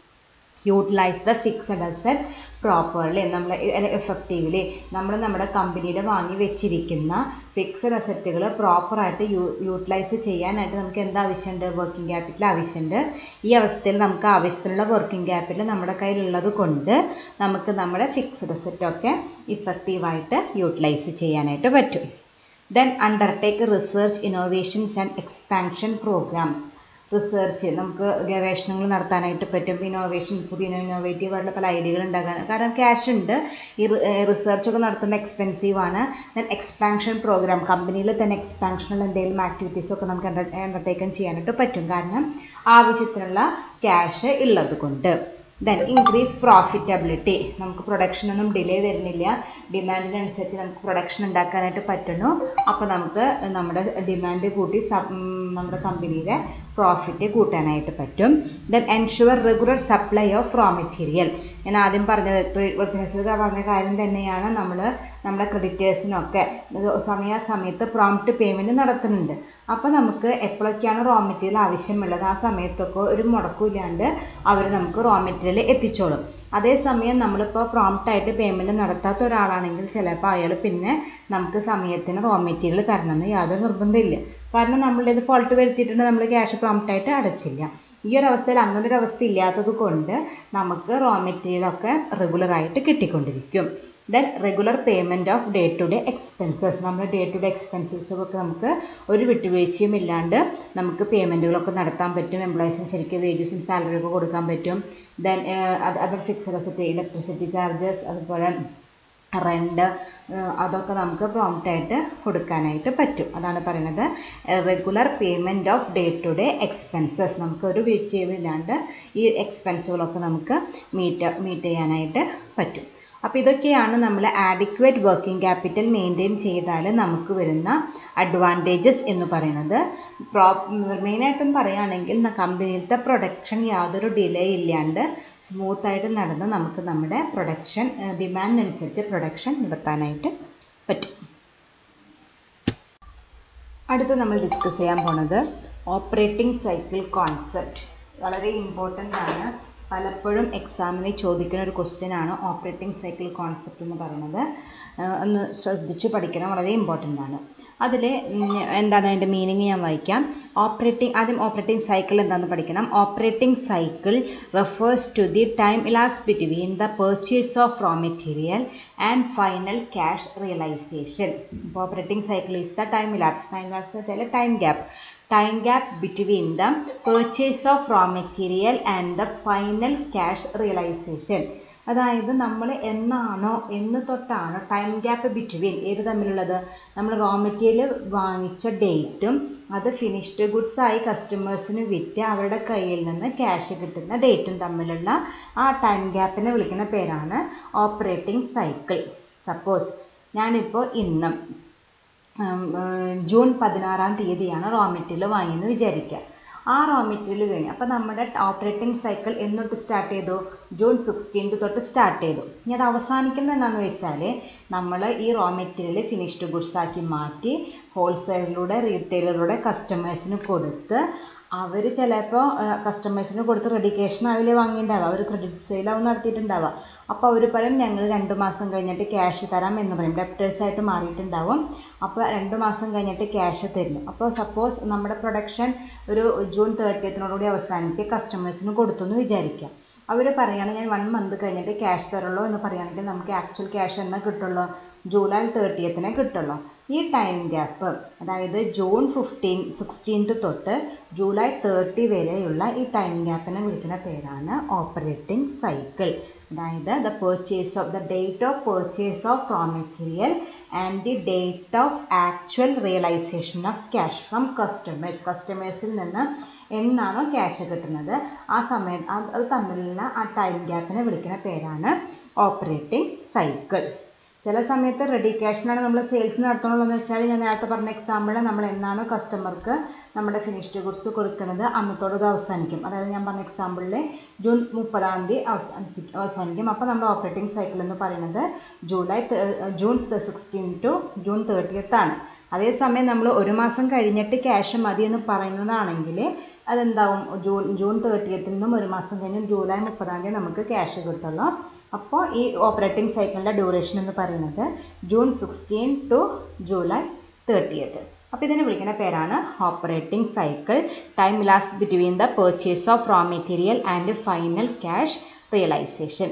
utilise the fixed asset properly നമ്മൾ എഫക്റ്റീവ്ലി നമ്മൾ നമ്മുടെ കമ്പനിയിൽ വാങ്ങി വെച്ചിരിക്കുന്ന ഫിക്സഡ് അസറ്റുകൾ പ്രോപ്പറായിട്ട് യൂ യൂട്ടിലൈസ് ചെയ്യാനായിട്ട് നമുക്ക് എന്താ ആവശ്യമുണ്ട് വർക്കിംഗ് ക്യാപിറ്റൽ ആവശ്യമുണ്ട് ഈ അവസ്ഥയിൽ നമുക്ക് ആവശ്യത്തിനുള്ള വർക്കിംഗ് ക്യാപിറ്റൽ നമ്മുടെ കയ്യിലുള്ളത് കൊണ്ട് നമുക്ക് നമ്മുടെ ഫിക്സഡ് അസറ്റൊക്കെ ഇഫക്റ്റീവായിട്ട് യൂട്ടിലൈസ് ചെയ്യാനായിട്ട് പറ്റും then undertake research innovations and expansion programmes research നമുക്ക് ഗവേഷണങ്ങൾ നടത്താനായിട്ട് പറ്റും ഇന്നോവേഷൻ പുതിയ ഇന്നോവേറ്റീവ് ആയിട്ടുള്ള പല ഐഡിയകൾ ഉണ്ടാക്കാൻ കാരണം ക്യാഷ് ഉണ്ട് ഈ റിസർച്ചൊക്കെ നടത്തുമ്പോൾ എക്സ്പെൻസീവ് ആണ് ദെൻ എക്സ്പാൻഷൻ പ്രോഗ്രാം കമ്പനിയിൽ തന്നെ എക്സ്പാൻഷനുള്ള എന്തെങ്കിലും ആക്ടിവിറ്റീസ് ഒക്കെ നമുക്ക് അണ്ടർടേക്കൺ ചെയ്യാനായിട്ട് പറ്റും കാരണം ആവശ്യത്തിനുള്ള ക്യാഷ് ഉള്ളത് കൊണ്ട് ദെൻ ഇൻക്രീസ് പ്രോഫിറ്റബിലിറ്റി നമുക്ക് പ്രൊഡക്ഷൻ ഒന്നും ഡിലേ വരുന്നില്ല ഡിമാൻഡിനനുസരിച്ച് നമുക്ക് പ്രൊഡക്ഷൻ ഉണ്ടാക്കാനായിട്ട് പറ്റുന്നു അപ്പോൾ നമുക്ക് നമ്മുടെ ഡിമാൻഡ് കൂട്ടി നമ്മുടെ കമ്പനിയുടെ പ്രോഫിറ്റ് കൂട്ടാനായിട്ട് പറ്റും then ensure regular supply of raw material ഞാൻ ആദ്യം പറഞ്ഞത് വർക്കിനേഴ്സ് പറഞ്ഞ കാര്യം തന്നെയാണ് നമ്മൾ നമ്മുടെ ക്രെഡിറ്റേഴ്സിനൊക്കെ സമയാസമയത്ത് പ്രോംപ്റ്റ് പേയ്മെൻറ്റ് നടത്തുന്നുണ്ട് അപ്പോൾ നമുക്ക് എപ്പോഴൊക്കെയാണ് റോ മെറ്റീരിയൽ ആവശ്യമുള്ളത് ആ സമയത്തൊക്കെ ഒരു മുടക്കമില്ലാണ്ട് അവർ നമുക്ക് റോ മെറ്റീരിയൽ എത്തിച്ചോളും അതേസമയം നമ്മളിപ്പോൾ പ്രോംപ്റ്റായിട്ട് പേയ്മെൻറ്റ് നടത്താത്ത ഒരാളാണെങ്കിൽ ചിലപ്പോൾ അയാൾ പിന്നെ നമുക്ക് സമയത്തിന് റോ മെറ്റീരിയൽ തരണമെന്ന് യാതൊരു നിർബന്ധമില്ല കാരണം നമ്മളുടെ ഫോൾട്ട് വരുത്തിയിട്ടുണ്ട് നമ്മൾ ക്യാഷ് പ്രോംപ്റ്റായിട്ട് അടച്ചില്ല ഈ ഒരു അവസ്ഥയിൽ അങ്ങനെ ഒരു അവസ്ഥ ഇല്ലാത്തത് കൊണ്ട് നമുക്ക് റോ മെറ്റീരിയലൊക്കെ റെഗുലറായിട്ട് കിട്ടിക്കൊണ്ടിരിക്കും then regular payment of day to day expenses നമ്മുടെ ഡേ ടു ഡേ എക്സ്പെൻസസൊക്കെ നമുക്ക് ഒരു വിട്ടുവീഴ്ചയും ഇല്ലാണ്ട് നമുക്ക് പേയ്മെൻറ്റുകളൊക്കെ നടത്താൻ പറ്റും എംപ്ലോയീസിന് ശരിക്കും വേജസും സാലറിയൊക്കെ കൊടുക്കാൻ പറ്റും then other fixed asset electricity charges അതുപോലെ റെൻ്റ് അതൊക്കെ നമുക്ക് പ്രോംപ്റ്റായിട്ട് കൊടുക്കാനായിട്ട് പറ്റും അതാണ് പറയുന്നത് regular payment of day to day expenses നമുക്ക് ഒരു വീഴ്ചയും ഇല്ലാണ്ട് ഈ എക്സ്പെൻസുകളൊക്കെ നമുക്ക് മീറ്റ് മീറ്റ് ചെയ്യാനായിട്ട് പറ്റും അപ്പോൾ ഇതൊക്കെയാണ് നമ്മൾ ആഡിക്വേറ്റ് വർക്കിംഗ് ക്യാപിറ്റൽ മെയിൻറ്റെയിൻ ചെയ്താൽ നമുക്ക് വരുന്ന അഡ്വാൻറ്റേജസ് എന്ന് പറയുന്നത് പ്രോ മെയിനായിട്ടും പറയുകയാണെങ്കിൽ കമ്പനിയിലത്തെ പ്രൊഡക്ഷൻ യാതൊരു ഡിലേ ഇല്ലാണ്ട് സ്മൂത്തായിട്ട് നടന്ന് നമുക്ക് നമ്മുടെ പ്രൊഡക്ഷൻ ഡിമാൻഡിനനുസരിച്ച് പ്രൊഡക്ഷൻ നടത്താനായിട്ട് പറ്റും അടുത്ത് നമ്മൾ ഡിസ്കസ് ചെയ്യാൻ പോണത് ഓപ്പറേറ്റിംഗ് സൈക്കിൾ കോൺസെപ്റ്റ് വളരെ ഇമ്പോർട്ടൻ്റ് ആണ് പലപ്പോഴും എക്സാമിന് ചോദിക്കുന്ന ഒരു ക്വസ്റ്റ്യൻ ആണ് ഓപ്പറേറ്റിംഗ് സൈക്കിൾ കോൺസെപ്റ്റ് എന്ന് പറയുന്നത് ഒന്ന് ശ്രദ്ധിച്ച് പഠിക്കണം വളരെ ഇമ്പോർട്ടൻ്റ് ആണ് അതിൽ എന്താണ് അതിൻ്റെ മീനിങ് ഞാൻ വായിക്കാം ഓപ്പറേറ്റിംഗ് ആദ്യം ഓപ്പറേറ്റിംഗ് സൈക്കിൾ എന്താണെന്ന് പഠിക്കണം operating cycle refers to the time elapse between the purchase of raw material and final cash realisation അപ്പോൾ operating cycle is the time elapse time elapse എന്ന് വെച്ചാൽ time gap time gap between the purchase of raw material and the final cash realization അതായത് നമ്മൾ എന്നാണോ എന്ന് തൊട്ടാണ് time gap between ഏത് തമ്മിലുള്ളത് നമ്മൾ റോ മെറ്റീരിയൽ വാങ്ങിച്ച ഡേറ്റും അത് ഫിനിഷ്ഡ് ഗുഡ്സ് ആയി കസ്റ്റമേഴ്സിന് വിറ്റ് അവരുടെ കയ്യിൽ നിന്ന് ക്യാഷ് കിട്ടുന്ന ഡേറ്റും തമ്മിലുള്ള ആ ടൈം ഗ്യാപ്പിനെ വിളിക്കുന്ന പേരാണ് ഓപ്പറേറ്റിംഗ് സൈക്കിൾ സപ്പോസ് ഞാനിപ്പോൾ ഇന്നും ജൂൺ പതിനാറാം തീയതിയാണ് റോ മെറ്റീരിയൽ വാങ്ങിയെന്ന് വിചാരിക്കുക ആ റോ മെറ്റീരിയൽ കഴിഞ്ഞു അപ്പോൾ നമ്മുടെ ഓപ്പറേറ്റിംഗ് സൈക്കിൾ എന്നൊട്ട് സ്റ്റാർട്ട് ചെയ്തു ജൂൺ സിക്സ്റ്റീൻത്ത് തൊട്ട് സ്റ്റാർട്ട് ചെയ്തു ഇനി അത് അവസാനിക്കുന്നത് എന്താണെന്ന് വെച്ചാൽ നമ്മൾ ഈ റോ മെറ്റീരിയൽ ഫിനിഷ്ഡ് ഗുഡ്സ് ആക്കി മാറ്റി ഹോൾസെയിലിലൂടെ റീറ്റെയിലറിലൂടെ കസ്റ്റമേഴ്സിന് കൊടുത്ത് അവർ ചിലപ്പോൾ കസ്റ്റമേഴ്സിന് കൊടുത്ത് റെഡി ക്യാഷ് ആവില്ലേ വാങ്ങിയിട്ടുണ്ടാവുക അവർ ക്രെഡിറ്റ് സെയിലാവും നടത്തിയിട്ടുണ്ടാവുക അപ്പോൾ അവർ പറയും ഞങ്ങൾ രണ്ട് മാസം കഴിഞ്ഞിട്ട് ക്യാഷ് തരാം എന്ന് പറയും ഡെപ്റ്റേഴ്സ് ആയിട്ട് മാറിയിട്ടുണ്ടാവും അപ്പോൾ രണ്ട് മാസം കഴിഞ്ഞിട്ട് ക്യാഷ് തരുന്നു അപ്പോൾ സപ്പോസ് നമ്മുടെ പ്രൊഡക്ഷൻ ഒരു ജൂൺ തേർട്ടിയത്തിനോടുകൂടി അവസാനിച്ച് കസ്റ്റമേഴ്സിന് കൊടുത്തു എന്ന് വിചാരിക്കാം അവർ പറയുകയാണ് ഞാൻ വൺ മന്ത് കഴിഞ്ഞിട്ട് ക്യാഷ് തരുള്ളൂ എന്ന് പറയുകയാണെങ്കിൽ നമുക്ക് ആക്ച്വൽ ക്യാഷ് എന്നാ കിട്ടുള്ളൂ ജൂലൈ തേർട്ടിയത്തിനെ കിട്ടുള്ളൂ ഈ ടൈം ഗ്യാപ്പ് അതായത് ജൂൺ ഫിഫ്റ്റീൻ സിക്സ്റ്റീൻത്ത് തൊട്ട് ജൂലൈ തേർട്ടി വരെയുള്ള ഈ ടൈം ഗ്യാപ്പിനെ വിളിക്കുന്ന പേരാണ് ഓപ്പറേറ്റിംഗ് സൈക്കിൾ അതായത് the purchase of the date of purchase of raw material and the date of actual realisation of cash from customers കസ്റ്റമേഴ്സിൽ നിന്ന് എന്നാണോ ക്യാഷ് കിട്ടുന്നത് ആ സമയം അത് തമ്മിലുള്ള ആ ടൈം ഗ്യാപ്പിനെ വിളിക്കുന്ന പേരാണ് ഓപ്പറേറ്റിംഗ് സൈക്കിൾ ചില സമയത്ത് റെഡി ക്യാഷിനാണ് നമ്മൾ സെയിൽസ് നടത്തണുള്ളൂ എന്ന് വെച്ചാൽ ഞാൻ നേരത്തെ പറഞ്ഞ എക്സാമ്പിൾ നമ്മൾ എന്നാണോ കസ്റ്റമർക്ക് നമ്മുടെ ഫിനിഷ്ഡ് ഗുഡ്സ് കൊടുക്കുന്നത് അന്നത്തോട് ഇത് അവസാനിക്കും അതായത് ഞാൻ പറഞ്ഞ എക്സാമ്പിളിൽ ജൂൺ മുപ്പതാം തീയതി അവസാനിപ്പിക്കും അവസാനിക്കും അപ്പോൾ നമ്മുടെ ഓപ്പറേറ്റിംഗ് സൈക്കിൾ എന്ന് പറയുന്നത് July June sixteen to June thirtieth ആണ് അതേസമയം നമ്മൾ ഒരു മാസം കഴിഞ്ഞിട്ട് ക്യാഷ് മതി എന്ന് പറയുന്നതാണെങ്കിൽ അതെന്താവും ജൂൺ ജൂൺ തേർട്ടിയത്തിൽ നിന്നും ഒരു മാസം കഴിഞ്ഞ് ജൂലൈ മുപ്പതാം തീയതി നമുക്ക് ക്യാഷ് കിട്ടുള്ളൂ അപ്പോൾ ഈ ഓപ്പറേറ്റിംഗ് സൈക്കിളിൻ്റെ ഡ്യൂറേഷൻ എന്ന് പറയുന്നത് June sixteen to July thirtieth അപ്പോൾ ഇതിനെ വിളിക്കുന്ന പേരാണ് operating cycle time last between the purchase of raw material and final cash realisation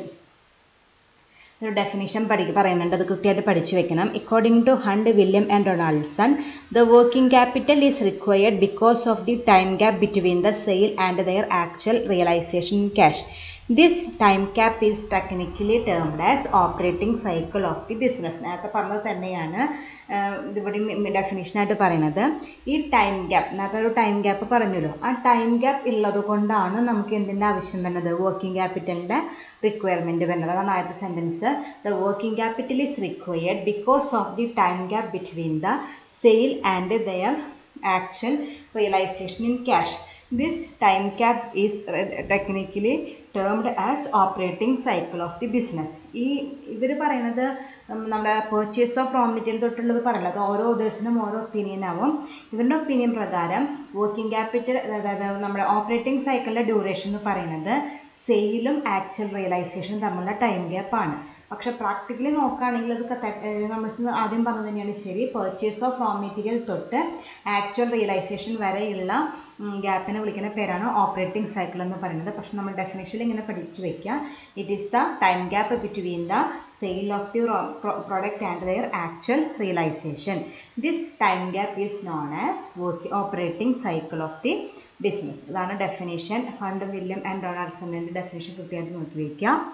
ഒരു ഡെഫിനിഷൻ പഠി പറയുന്നുണ്ട് അത് കൃത്യമായിട്ട് പഠിച്ചു വെക്കണം according to Hunt William and Ronaldson the working capital is required because of the time gap between the sale and their actual realisation in cash this time gap is technically termed as operating cycle of the business നേരത്തെ പറഞ്ഞത് തന്നെയാണ് ഇതിവിടെ ഡെഫിനേഷനായിട്ട് പറയുന്നത് ഈ time gap നേരത്തെ ഒരു time gap പറഞ്ഞല്ലോ ആ ടൈം ഗ്യാപ്പ് ഉള്ളത് കൊണ്ടാണ് നമുക്ക് എന്തിൻ്റെ ആവശ്യം വരുന്നത് വർക്കിംഗ് ക്യാപിറ്റലിൻ്റെ റിക്വയർമെൻറ്റ് വരുന്നത് അതാണ് ആദ്യത്തെ sentence the working capital is required because of the time gap between the sale and their actual realisation in cash this time gap is technically termed as operating cycle of the business ഈ ഇവർ പറയുന്നത് നമ്മുടെ purchase of raw material തൊട്ടുള്ളത് പറയല്ല അത് ഓരോ ഓതേഴ്സിനും ഓരോ opinion ആവും ഇവരുടെ ഒപ്പീനിയൻ പ്രകാരം വർക്കിംഗ് ക്യാപിറ്റൽ അതായത് നമ്മുടെ ഓപ്പറേറ്റിംഗ് സൈക്കിളിൻ്റെ ഡ്യൂറേഷൻ എന്ന് പറയുന്നത് സെയിലും ആക്ച്വൽ റിയലൈസേഷനും തമ്മിലുള്ള ടൈം ഗ്യാപ്പാണ് പക്ഷെ പ്രാക്ടിക്കലി നോക്കുകയാണെങ്കിൽ അത് നമ്മൾ ആദ്യം പറഞ്ഞത് തന്നെയാണ് ശരി പർച്ചേസ് ഓഫ് റോ മെറ്റീരിയൽ തൊട്ട് ആക്ച്വൽ റിയലൈസേഷൻ വരെയുള്ള ഗ്യാപ്പിനെ വിളിക്കുന്ന പേരാണ് ഓപ്പറേറ്റിംഗ് സൈക്കിൾ എന്ന് പറയുന്നത് പക്ഷെ നമ്മൾ ഡെഫിനേഷനിൽ ഇങ്ങനെ പഠിച്ചു വെക്കുക it is the time gap between the sale of the product and their actual realisation this time gap is known as work operating cycle of the business ഇതാണ് ഡെഫിനേഷൻ ഹണ്ട് വില്യം ആൻഡ് ഡൊണാൾഡ്സണിൻ്റെ definition കൃത്യമായിട്ട് നോക്കി വയ്ക്കുക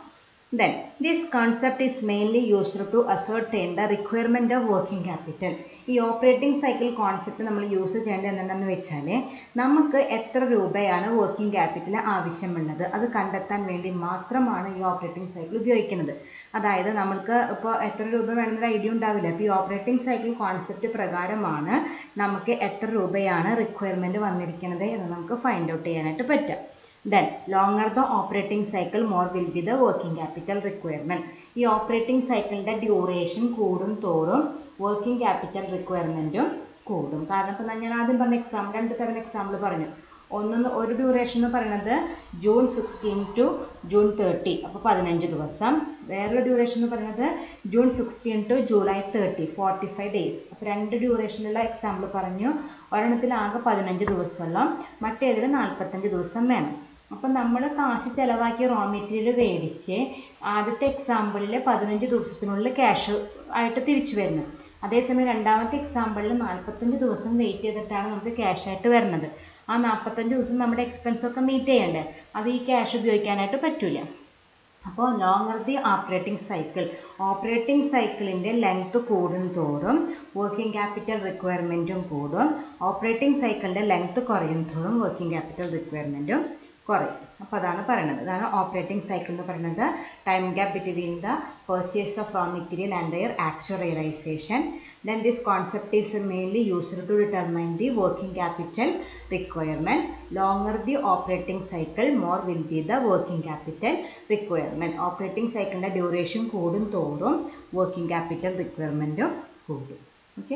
Then, this concept is mainly used to ascertain the requirement of working capital. ഈ operating cycle concept നമ്മൾ use ചെയ്യേണ്ടത് എന്താണെന്ന് വെച്ചാൽ നമുക്ക് എത്ര രൂപയാണ് വർക്കിംഗ് ക്യാപിറ്റൽ ആവശ്യമുള്ളത് അത് കണ്ടെത്താൻ വേണ്ടി മാത്രമാണ് ഈ ഓപ്പറേറ്റിംഗ് സൈക്കിൾ ഉപയോഗിക്കുന്നത് അതായത് നമുക്ക് ഇപ്പോൾ എത്ര രൂപ വേണമെന്നൊരു ഐഡിയ ഉണ്ടാവില്ല അപ്പോൾ ഈ ഓപ്പറേറ്റിംഗ് സൈക്കിൾ കോൺസെപ്റ്റ് പ്രകാരമാണ് നമുക്ക് എത്ര രൂപയാണ് റിക്വയർമെൻറ്റ് വന്നിരിക്കുന്നത് എന്ന് നമുക്ക് ഫൈൻഡ് ഔട്ട് ചെയ്യാനായിട്ട് പറ്റുക then longer the operating cycle more will be the working capital requirement ഈ ഓപ്പറേറ്റിംഗ് സൈക്കിളിൻ്റെ ഡ്യൂറേഷൻ കൂടും തോറും വർക്കിംഗ് ക്യാപിറ്റൽ റിക്വയർമെൻറ്റും കൂടും കാരണം ഇപ്പോൾ ഞാൻ ആദ്യം പറഞ്ഞ എക്സാമ്പിൾ രണ്ട് തരം എക്സാമ്പിൾ പറഞ്ഞു ഒന്ന് ഒരു ഡ്യൂറേഷൻ എന്ന് പറയുന്നത് June sixteen to June thirty അപ്പോൾ പതിനഞ്ച് ദിവസം വേറൊരു ഡ്യൂറേഷൻ എന്ന് പറയുന്നത് June sixteen to July thirty forty five days അപ്പോൾ രണ്ട് ഡ്യൂറേഷനുള്ള എക്സാമ്പിൾ പറഞ്ഞു ഒരെണ്ണത്തിൽ ആകെ പതിനഞ്ച് ദിവസമുള്ള മറ്റേതിൽ നാൽപ്പത്തഞ്ച് ദിവസം വേണം അപ്പം നമ്മൾ കാശ് ചിലവാക്കിയ റോ മെറ്റീരിയൽ മേടിച്ച് ആദ്യത്തെ എക്സാമ്പിളിൽ പതിനഞ്ച് ദിവസത്തിനുള്ളിൽ ക്യാഷ് ആയിട്ട് തിരിച്ചു വരുന്നത് അതേസമയം രണ്ടാമത്തെ എക്സാമ്പിളിൽ നാൽപ്പത്തഞ്ച് ദിവസം വെയിറ്റ് ചെയ്തിട്ടാണ് നമുക്ക് ക്യാഷ് ആയിട്ട് വരുന്നത് ആ നാൽപ്പത്തഞ്ച് ദിവസം നമ്മുടെ എക്സ്പെൻസ് ഒക്കെ മീറ്റ് ചെയ്യണ്ടേ അത് ഈ ക്യാഷ് ഉപയോഗിക്കാനായിട്ട് പറ്റില്ല അപ്പോൾ longer the operating cycle operating സൈക്കിളിൻ്റെ ലെങ്ത് കൂടും തോറും വർക്കിംഗ് ക്യാപിറ്റൽ റിക്വയർമെൻറ്റും കൂടും ഓപ്പറേറ്റിംഗ് സൈക്കിളിൻ്റെ ലെങ്ത് കുറയും തോറും വർക്കിംഗ് ക്യാപിറ്റൽ റിക്വയർമെൻറ്റും കുറയും അപ്പോൾ അതാണ് പറയുന്നത് അതാണ് ഓപ്പറേറ്റിംഗ് സൈക്കിൾ എന്ന് പറയുന്നത് time gap between the purchase of raw material and their actual realization. Then this concept is mainly used to determine the working capital requirement. Longer the operating cycle, more will be the working capital requirement. Operating cycle duration കൂടും തോറും working capital requirement കൂടും okay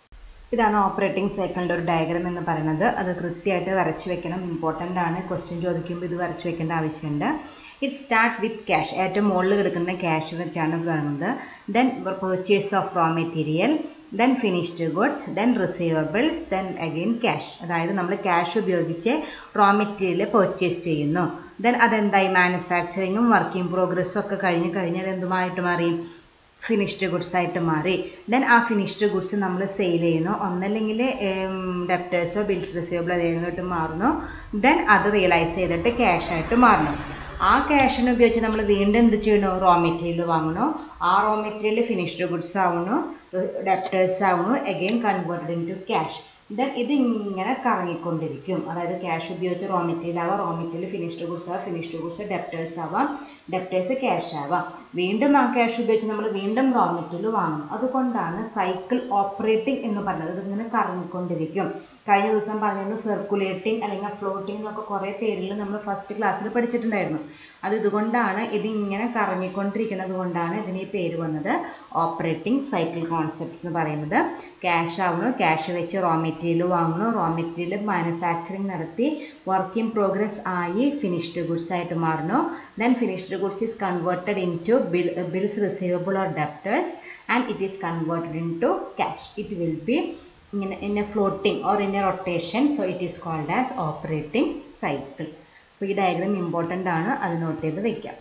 ഇതാണ് operating സൈക്കിളിൻ്റെ ഒരു diagram എന്ന് പറയുന്നത് അത് കൃത്യമായിട്ട് വരച്ചു വെക്കണം ഇമ്പോർട്ടൻ്റ് ആണ് ക്വസ്റ്റ്യൻ ചോദിക്കുമ്പോൾ ഇത് വരച്ചു വെക്കേണ്ട ആവശ്യമുണ്ട് ഇറ്റ് സ്റ്റാർട്ട് വിത്ത് ക്യാഷ് ഏറ്റവും മുകളിൽ കിടക്കുന്ന ക്യാഷ് വെച്ചാണ് പറയുന്നത് then purchase of raw material then finished goods then receivables then again cash അതായത് നമ്മൾ ക്യാഷ് ഉപയോഗിച്ച് റോ മെറ്റീരിയൽ പർച്ചേസ് ചെയ്യുന്നു ദെൻ അതെന്തായി മാനുഫാക്ചറിങ്ങും വർക്കിംഗ് പ്രോഗ്രസ്സും ഒക്കെ കഴിഞ്ഞ് കഴിഞ്ഞ് അതെന്തുമായിട്ട് മാറി ഫിനിഷ്ഡ് ഗുഡ്സ് ആയിട്ട് മാറി ദെൻ ആ ഫിനിഷ്ഡ് ഗുഡ്സ് നമ്മൾ സെയിൽ ചെയ്യുന്നു ഒന്നല്ലെങ്കിൽ ഡെപ്റ്റേഴ്സോ ബിൽസ് റിസീവബിൾ ഏതെങ്കിലും മാറുന്നു ദെൻ അത് റിയലൈസ് ചെയ്തിട്ട് ക്യാഷ് ആയിട്ട് മാറുന്നു ആ ക്യാഷിനെ ഉപയോഗിച്ച് നമ്മൾ വീണ്ടും എന്ത് ചെയ്യണു റോ മെറ്റീരിയൽ വാങ്ങണു ആ റോ മെറ്റീരിയൽ ഫിനിഷ്ഡ് ഗുഡ്സ് ആവണു ഡെപ്റ്റേഴ്സ് ആവണു again converted into cash then ഇത് ഇങ്ങനെ കറങ്ങിക്കൊണ്ടിരിക്കും അതായത് ക്യാഷ് ഉപയോഗിച്ച് റോ മെറ്റീരിയൽ ആവാം റോ മെറ്റീരിയൽ ഫിനിഷ്ഡ് ഗുഡ്സ് ആവാം ഫിനിഷ്ഡ് ഗുഡ്സ് ഡെപ്റ്റേഴ്സ് ആവാം ഡെപ്റ്റേഴ്സ് ക്യാഷ് ആവാം വീണ്ടും ആ ക്യാഷ് ഉപയോഗിച്ച് നമ്മൾ വീണ്ടും റോ മെറ്റീരിയൽ വാങ്ങും അതുകൊണ്ടാണ് സൈക്കിൾ ഓപ്പറേറ്റിംഗ് എന്ന് പറയുന്നത് ഇതിങ്ങനെ കറങ്ങിക്കൊണ്ടിരിക്കും കഴിഞ്ഞ ദിവസം പറഞ്ഞിരുന്നു സർക്കുലേറ്റിംഗ് അല്ലെങ്കിൽ ഫ്ലോട്ടിംഗ് എന്നൊക്കെ കുറേ പേരിൽ നമ്മൾ ഫസ്റ്റ് ക്ലാസ്സിൽ പഠിച്ചിട്ടുണ്ടായിരുന്നു അത് ഇതുകൊണ്ടാണ് ഇതിങ്ങനെ കറങ്ങിക്കൊണ്ടിരിക്കുന്നത് കൊണ്ടാണ് ഇതിന് ഈ പേര് വന്നത് ഓപ്പറേറ്റിംഗ് സൈക്കിൾ കോൺസെപ്റ്റ്സ് എന്ന് പറയുന്നത് ക്യാഷ് ആവുന്നു ക്യാഷ് വെച്ച് റോ മെറ്റീരിയൽ വാങ്ങുന്നു റോ മെറ്റീരിയൽ മാനുഫാക്ചറിങ് നടത്തി വർക്ക് ഇൻ പ്രോഗ്രസ് ആയി ഫിനിഷ്ഡ് ഗുഡ്സ് ആയിട്ട് മാറുന്നു then finished goods is converted into bill bills receivable or debtors and it is converted into cash it will be ഇങ്ങനെ in a floating or in a rotation so it is called as operating cycle അപ്പോൾ ഈ diagram important ആണ് അത് not ചെയ്ത് വെക്കാം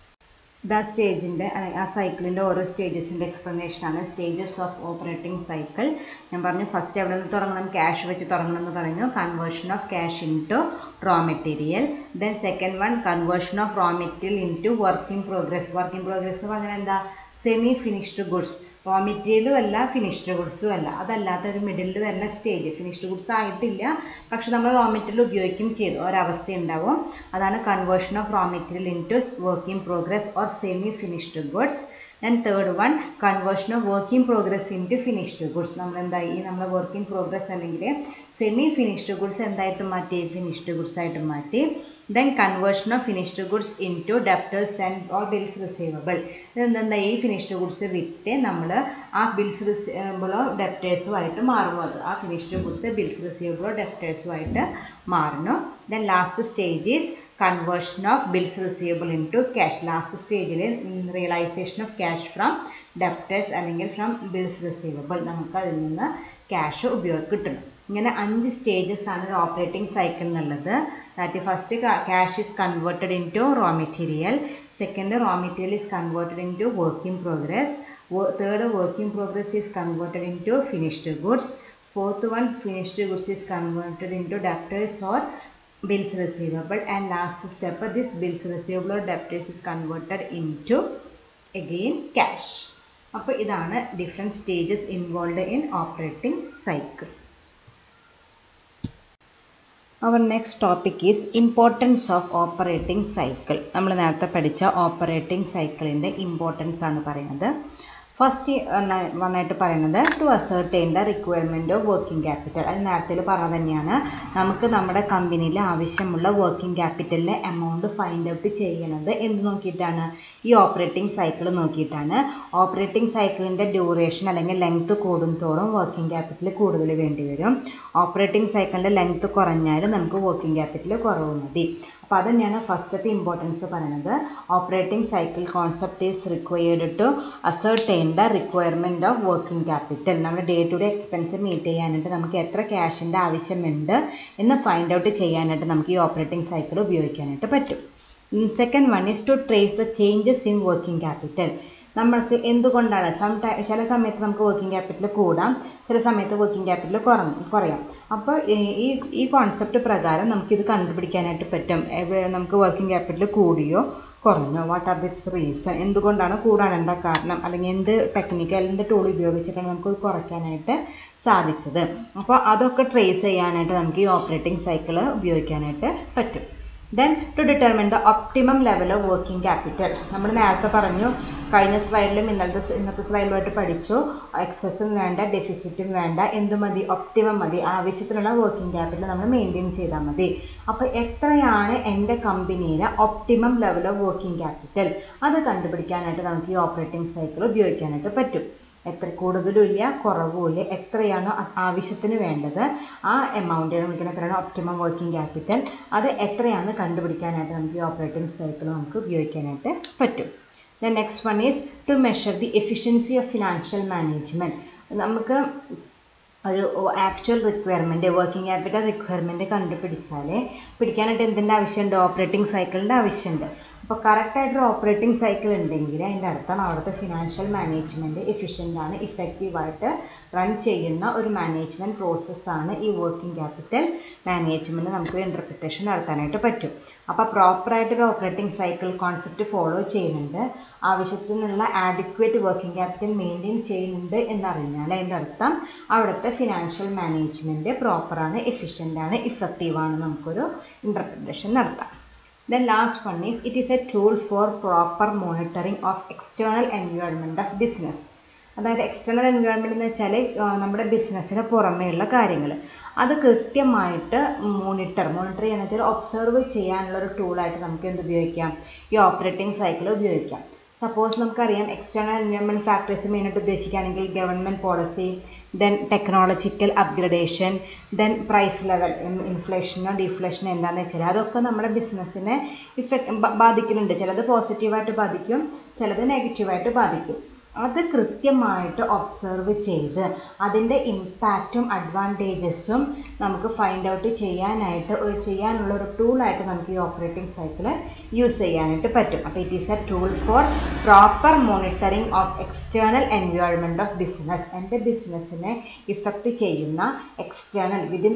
ഇത് ആ സ്റ്റേജിൻ്റെ ആ സൈക്കിളിൻ്റെ ഓരോ സ്റ്റേജസിൻ്റെ എക്സ്പ്ലനേഷൻ ആണ് സ്റ്റേജസ് ഓഫ് ഓപ്പറേറ്റിംഗ് സൈക്കിൾ ഞാൻ പറഞ്ഞു ഫസ്റ്റ് എവിടെ നിന്ന് തുടങ്ങണം ക്യാഷ് വെച്ച് തുടങ്ങണം എന്ന് പറഞ്ഞു conversion of cash into raw material then second one conversion of raw material into work in progress work in progress എന്ന് പറഞ്ഞാൽ എന്താ സെമി ഫിനിഷ്ഡ് ഗുഡ്സ് റോ മെറ്റീരിയലും അല്ല ഫിനിഷ്ഡ് ഗുഡ്സും അല്ല അതല്ലാത്ത ഒരു മിഡിലിൽ വരുന്ന സ്റ്റേജ് ഫിനിഷ്ഡ് ഗുഡ്സ് ആയിട്ടില്ല പക്ഷെ നമ്മൾ റോ മെറ്റീരിയൽ ഉപയോഗിക്കും ചെയ്തു ഒരവസ്ഥ ഉണ്ടാവും അതാണ് conversion of raw material into work in progress or semi finished goods and third one conversion of work in progress into finished goods നമ്മൾ എന്തായി നമ്മൾ വർക്ക് ഇൻ പ്രോഗ്രസ് അല്ലെങ്കിൽ സെമി ഫിനിഷ്ഡ് ഗുഡ്സ് എന്തായിട്ട് മാറ്റി finished goods ആയിട്ട് മാറ്റി then conversion of finished goods into debtors and or bills receivable ഇതെന്താ ഈ ഫിനിഷ്ഡ് ഗുഡ്സ് വിറ്റ് നമ്മൾ ആ ബിൽസ് റിസീവബിളോ ഡെപ്റ്റേഴ്സോ ആയിട്ട് മാറുന്നു അത് ആ ഫിനിഷ്ഡ് ഗുഡ്സ് ബിൽസ് റിസീവബിളോ ഡെപ്റ്റേഴ്സോ ആയിട്ട് മാറുന്നു then last stage is conversion of bills receivable into cash last സ്റ്റേജിൽ realisation of cash from debtors അല്ലെങ്കിൽ ഫ്രം ബിൽസ് റിസീവബിൾ നമുക്ക് അതിൽ നിന്ന് ക്യാഷ് ഉപയോഗം കിട്ടണം ഇങ്ങനെ അഞ്ച് സ്റ്റേജസ് ആണ് ഒരു ഓപ്പറേറ്റിംഗ് സൈക്കിളിനുള്ളത് that first cash is converted into raw material second raw material is converted into work in progress third work in progress is converted into finished goods fourth one finished goods is converted into debtors or bills receivable and last step this bills receivable or debtors is converted into again cash അപ്പോൾ ഇതാണ് different stages involve in operating cycle our next topic is importance of operating cycle നമ്മൾ നേരത്തെ പഠിച്ച operating സൈക്കിളിൻ്റെ importance ആണ് പറയുന്നത് first വന്നായിട്ട് പറയുന്നത് to ascertain the requirement of working capital അത് നേരത്തെ പറഞ്ഞത് തന്നെയാണ് നമുക്ക് നമ്മുടെ കമ്പനിയിൽ ആവശ്യമുള്ള വർക്കിംഗ് ക്യാപിറ്റലിലെ എമൗണ്ട് ഫൈൻഡ് ഔട്ട് ചെയ്യണത് എന്ത് നോക്കിയിട്ടാണ് ഈ ഓപ്പറേറ്റിംഗ് സൈക്കിൾ നോക്കിയിട്ടാണ് ഓപ്പറേറ്റിംഗ് സൈക്കിളിൻ്റെ ഡ്യൂറേഷൻ അല്ലെങ്കിൽ ലെങ്ത് കൂടുന്തോറും വർക്കിംഗ് ക്യാപിറ്റൽ കൂടുതൽ വേണ്ടി വരും ഓപ്പറേറ്റിംഗ് സൈക്കിളിൻ്റെ ലെങ്ത് കുറഞ്ഞാൽ നമുക്ക് വർക്കിംഗ് ക്യാപിറ്റൽ കുറവ് മതി അപ്പോൾ അത് തന്നെയാണ് ഫസ്റ്റത്തെ ഇമ്പോർട്ടൻസ് പറയുന്നത് operating cycle concept is required to ascertain the requirement of working capital നമ്മുടെ day to day expense meet ചെയ്യാനായിട്ട് നമുക്ക് എത്ര ക്യാഷിൻ്റെ ആവശ്യമുണ്ട് എന്ന് ഫൈൻഡ് ഔട്ട് ചെയ്യാനായിട്ട് നമുക്ക് ഈ ഓപ്പറേറ്റിംഗ് സൈക്കിൾ ഉപയോഗിക്കാനായിട്ട് പറ്റും second one is to trace the changes in working capital നമ്മൾക്ക് എന്തുകൊണ്ടാണ് സം ചില സമയത്ത് നമുക്ക് വർക്കിംഗ് ക്യാപിറ്റൽ കൂടാം ചില സമയത്ത് വർക്കിംഗ് ക്യാപിറ്റൽ കുറഞ്ഞ കുറയാം അപ്പോൾ ഈ ഈ കോൺസെപ്റ്റ് പ്രകാരം നമുക്കിത് കണ്ടുപിടിക്കാനായിട്ട് പറ്റും നമുക്ക് വർക്കിംഗ് ക്യാപിറ്റൽ കൂടിയോ കുറഞ്ഞോ വാട്ട് ആർ ദിസ് റീസൺ എന്തുകൊണ്ടാണ് കൂടാൻ എന്താ കാരണം അല്ലെങ്കിൽ എന്ത് ടെക്നിക്ക് എന്ത് ടൂൾ ഉപയോഗിച്ചിട്ടാണ് നമുക്ക് കുറയ്ക്കാനായിട്ട് സാധിച്ചത് അപ്പോൾ അതൊക്കെ ട്രേസ് ചെയ്യാനായിട്ട് നമുക്ക് ഈ ഓപ്പറേറ്റിംഗ് സൈക്കിൾ ഉപയോഗിക്കാനായിട്ട് പറ്റും then to determine the optimum level of working capital നമ്മൾ നേരത്തെ പറഞ്ഞു കഴിഞ്ഞ സ്ലൈഡിലും ഇന്നലത്തെ ഇന്നത്തെ സ്ലൈഡിലുമായിട്ട് പഠിച്ചു എക്സസും വേണ്ട ഡെഫിസിറ്റും വേണ്ട എന്ത് മതി ഒപ്റ്റിമം മതി ആവശ്യത്തിനുള്ള വർക്കിംഗ് ക്യാപിറ്റൽ നമ്മൾ മെയിൻറ്റെയിൻ ചെയ്താൽ മതി അപ്പോൾ എത്രയാണ് എൻ്റെ കമ്പനിയിലെ optimum level of working capital അത് കണ്ടുപിടിക്കാനായിട്ട് നമുക്ക് ഈ ഓപ്പറേറ്റിംഗ് സൈക്കിൾ ഉപയോഗിക്കാനായിട്ട് പറ്റും എത്ര കൂടുതലും ഇല്ല കുറവും ഇല്ല എത്രയാണോ ആവശ്യത്തിന് വേണ്ടത് ആ എമൗണ്ടിനെ വിളിക്കുന്ന എത്രയാണ് ഒപ്റ്റിമം വർക്കിംഗ് ക്യാപിറ്റൽ അത് എത്രയാണെന്ന് കണ്ടുപിടിക്കാനായിട്ട് നമുക്ക് ഈ ഓപ്പറേറ്റിംഗ് സൈക്കിൾ നമുക്ക് ഉപയോഗിക്കാനായിട്ട് പറ്റും the next one is to measure the efficiency of financial management നമുക്ക് ഒരു actual requirement working capital requirement കണ്ടുപിടിച്ചാൽ പിടിക്കാനായിട്ട് എന്തിൻ്റെ ആവശ്യമുണ്ട് ഓപ്പറേറ്റിംഗ് സൈക്കിളിൻ്റെ ആവശ്യമുണ്ട് അപ്പോൾ കറക്റ്റായിട്ടൊരു ഓപ്പറേറ്റിംഗ് സൈക്കിൾ ഉണ്ടെങ്കിൽ അതിൻ്റെ അർത്ഥം അവിടുത്തെ ഫിനാൻഷ്യൽ മാനേജ്മെൻറ്റ് എഫിഷ്യൻ്റ് ആണ് ഇഫക്റ്റീവായിട്ട് റൺ ചെയ്യുന്ന ഒരു മാനേജ്മെൻറ്റ് പ്രോസസ്സാണ് ഈ വർക്കിംഗ് ക്യാപിറ്റൽ മാനേജ്മെൻറ്റ് നമുക്ക് ഇൻ്റർപ്രിട്ടേഷൻ നടത്താനായിട്ട് പറ്റും അപ്പോൾ പ്രോപ്പറായിട്ടൊരു ഓപ്പറേറ്റിംഗ് സൈക്കിൾ കോൺസെപ്റ്റ് ഫോളോ ചെയ്യുന്നുണ്ട് ആവശ്യത്തിനുള്ള ആഡിക്വേറ്റ് വർക്കിംഗ് ക്യാപിറ്റൽ മെയിൻറ്റെയിൻ ചെയ്യുന്നുണ്ട് എന്നറിഞ്ഞാൽ അതിൻ്റെ അർത്ഥം അവിടുത്തെ ഫിനാൻഷ്യൽ മാനേജ്മെൻറ്റ് പ്രോപ്പറാണ് എഫിഷ്യൻ്റ് ആണ് ഇഫക്റ്റീവാണ് നമുക്കൊരു ഇൻ്റർപ്രിട്ടേഷൻ നടത്താം Then last one is it is a tool for proper monitoring of external environment of business. അതായത് എക്സ്റ്റേണൽ എൻവയോൺമെൻറ്റ് എന്ന് വെച്ചാൽ നമ്മുടെ ബിസിനസ്സിന് പുറമേയുള്ള കാര്യങ്ങൾ അത് കൃത്യമായിട്ട് മോണിറ്റർ മോണിറ്റർ ചെയ്യാന്ന് വെച്ചാൽ ഒബ്സർവ് ചെയ്യാനുള്ള ഒരു ടൂളായിട്ട് നമുക്ക് എന്ത് ഉപയോഗിക്കാം ഈ ഓപ്പറേറ്റിംഗ് സൈക്കിൾ ഉപയോഗിക്കാം സപ്പോസ് നമുക്കറിയാം എക്സ്റ്റേണൽ എൻവയോൺമെൻറ്റ് ഫാക്ടേഴ്സ് മെയിനായിട്ട് ഉദ്ദേശിക്കുകയാണെങ്കിൽ government policy then technological upgradation then price level ഇൻഫ്ലേഷനോ ഡിഫ്ലേഷനോ എന്താണെന്ന് വെച്ചാൽ അതൊക്കെ നമ്മുടെ ബിസിനസ്സിനെ ഇഫക്റ്റ് ബാധിക്കുന്നുണ്ട് ചിലത് പോസിറ്റീവായിട്ട് ബാധിക്കും ചിലത് നെഗറ്റീവായിട്ട് ബാധിക്കും അത് കൃത്യമായിട്ട് ഒബ്സർവ് ചെയ്ത് അതിൻ്റെ ഇമ്പാക്റ്റും അഡ്വാൻറ്റേജസും നമുക്ക് ഫൈൻഡ് ഔട്ട് ചെയ്യാനായിട്ട് ഒരു ചെയ്യാനുള്ള ഒരു ടൂളായിട്ട് നമുക്ക് ഈ ഓപ്പറേറ്റിംഗ് സൈക്കിൾ യൂസ് ചെയ്യാനായിട്ട് പറ്റും അപ്പോൾ it is a tool for proper monitoring of external environment of business എൻ്റെ ബിസിനസ്സിനെ ഇഫക്റ്റ് ചെയ്യുന്ന external within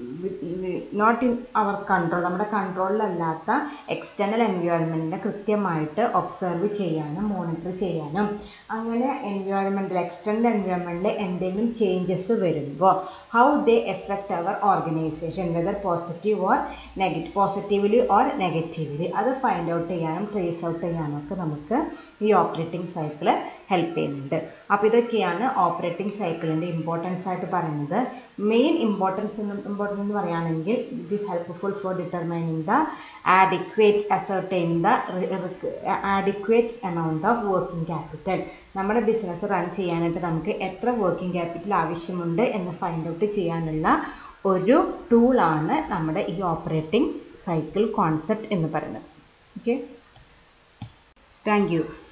not in our control നമ്മുടെ കൺട്രോളിലല്ലാത്ത എക്സ്റ്റേണൽ എൻവയോൺമെൻറ്റിനെ കൃത്യമായിട്ട് ഒബ്സർവ് ചെയ്യാനും മോണിറ്റർ ചെയ്യാനും അങ്ങനെ എൻവയോൺമെൻറ്റിൽ എക്സ്റ്റേണൽ എൻവയോൺമെൻറ്റിൽ എന്തെങ്കിലും ചേഞ്ചസ് വരുമ്പോൾ how they affect our organisation whether positive or negative positively or negatively അത് ഫൈൻഡ് ഔട്ട് ചെയ്യാനും ട്രേസ് ഔട്ട് ചെയ്യാനൊക്കെ നമുക്ക് ഈ ഓപ്പറേറ്റിംഗ് സൈക്കിൾ ഹെൽപ്പ് ചെയ്യുന്നുണ്ട് അപ്പോൾ ഇതൊക്കെയാണ് ഓപ്പറേറ്റിംഗ് സൈക്കിളിൻ്റെ ഇമ്പോർട്ടൻസ് ആയിട്ട് പറയുന്നത് മെയിൻ ഇമ്പോർട്ടൻസ് ഇമ്പോർട്ടൻസ് എന്ന് പറയുകയാണെങ്കിൽ it is helpful for determining the adequate ascertain the adequate amount of working capital നമ്മുടെ ബിസിനസ് റൺ ചെയ്യാനായിട്ട് നമുക്ക് എത്ര വർക്കിംഗ് ക്യാപിറ്റൽ ആവശ്യമുണ്ട് എന്ന് ഫൈൻഡ് ഔട്ട് ചെയ്യാനുള്ള ഒരു ടൂളാണ് നമ്മുടെ ഈ ഓപ്പറേറ്റിംഗ് സൈക്കിൾ കോൺസെപ്റ്റ് എന്ന് പറയുന്നത് ഓക്കെ താങ്ക് യു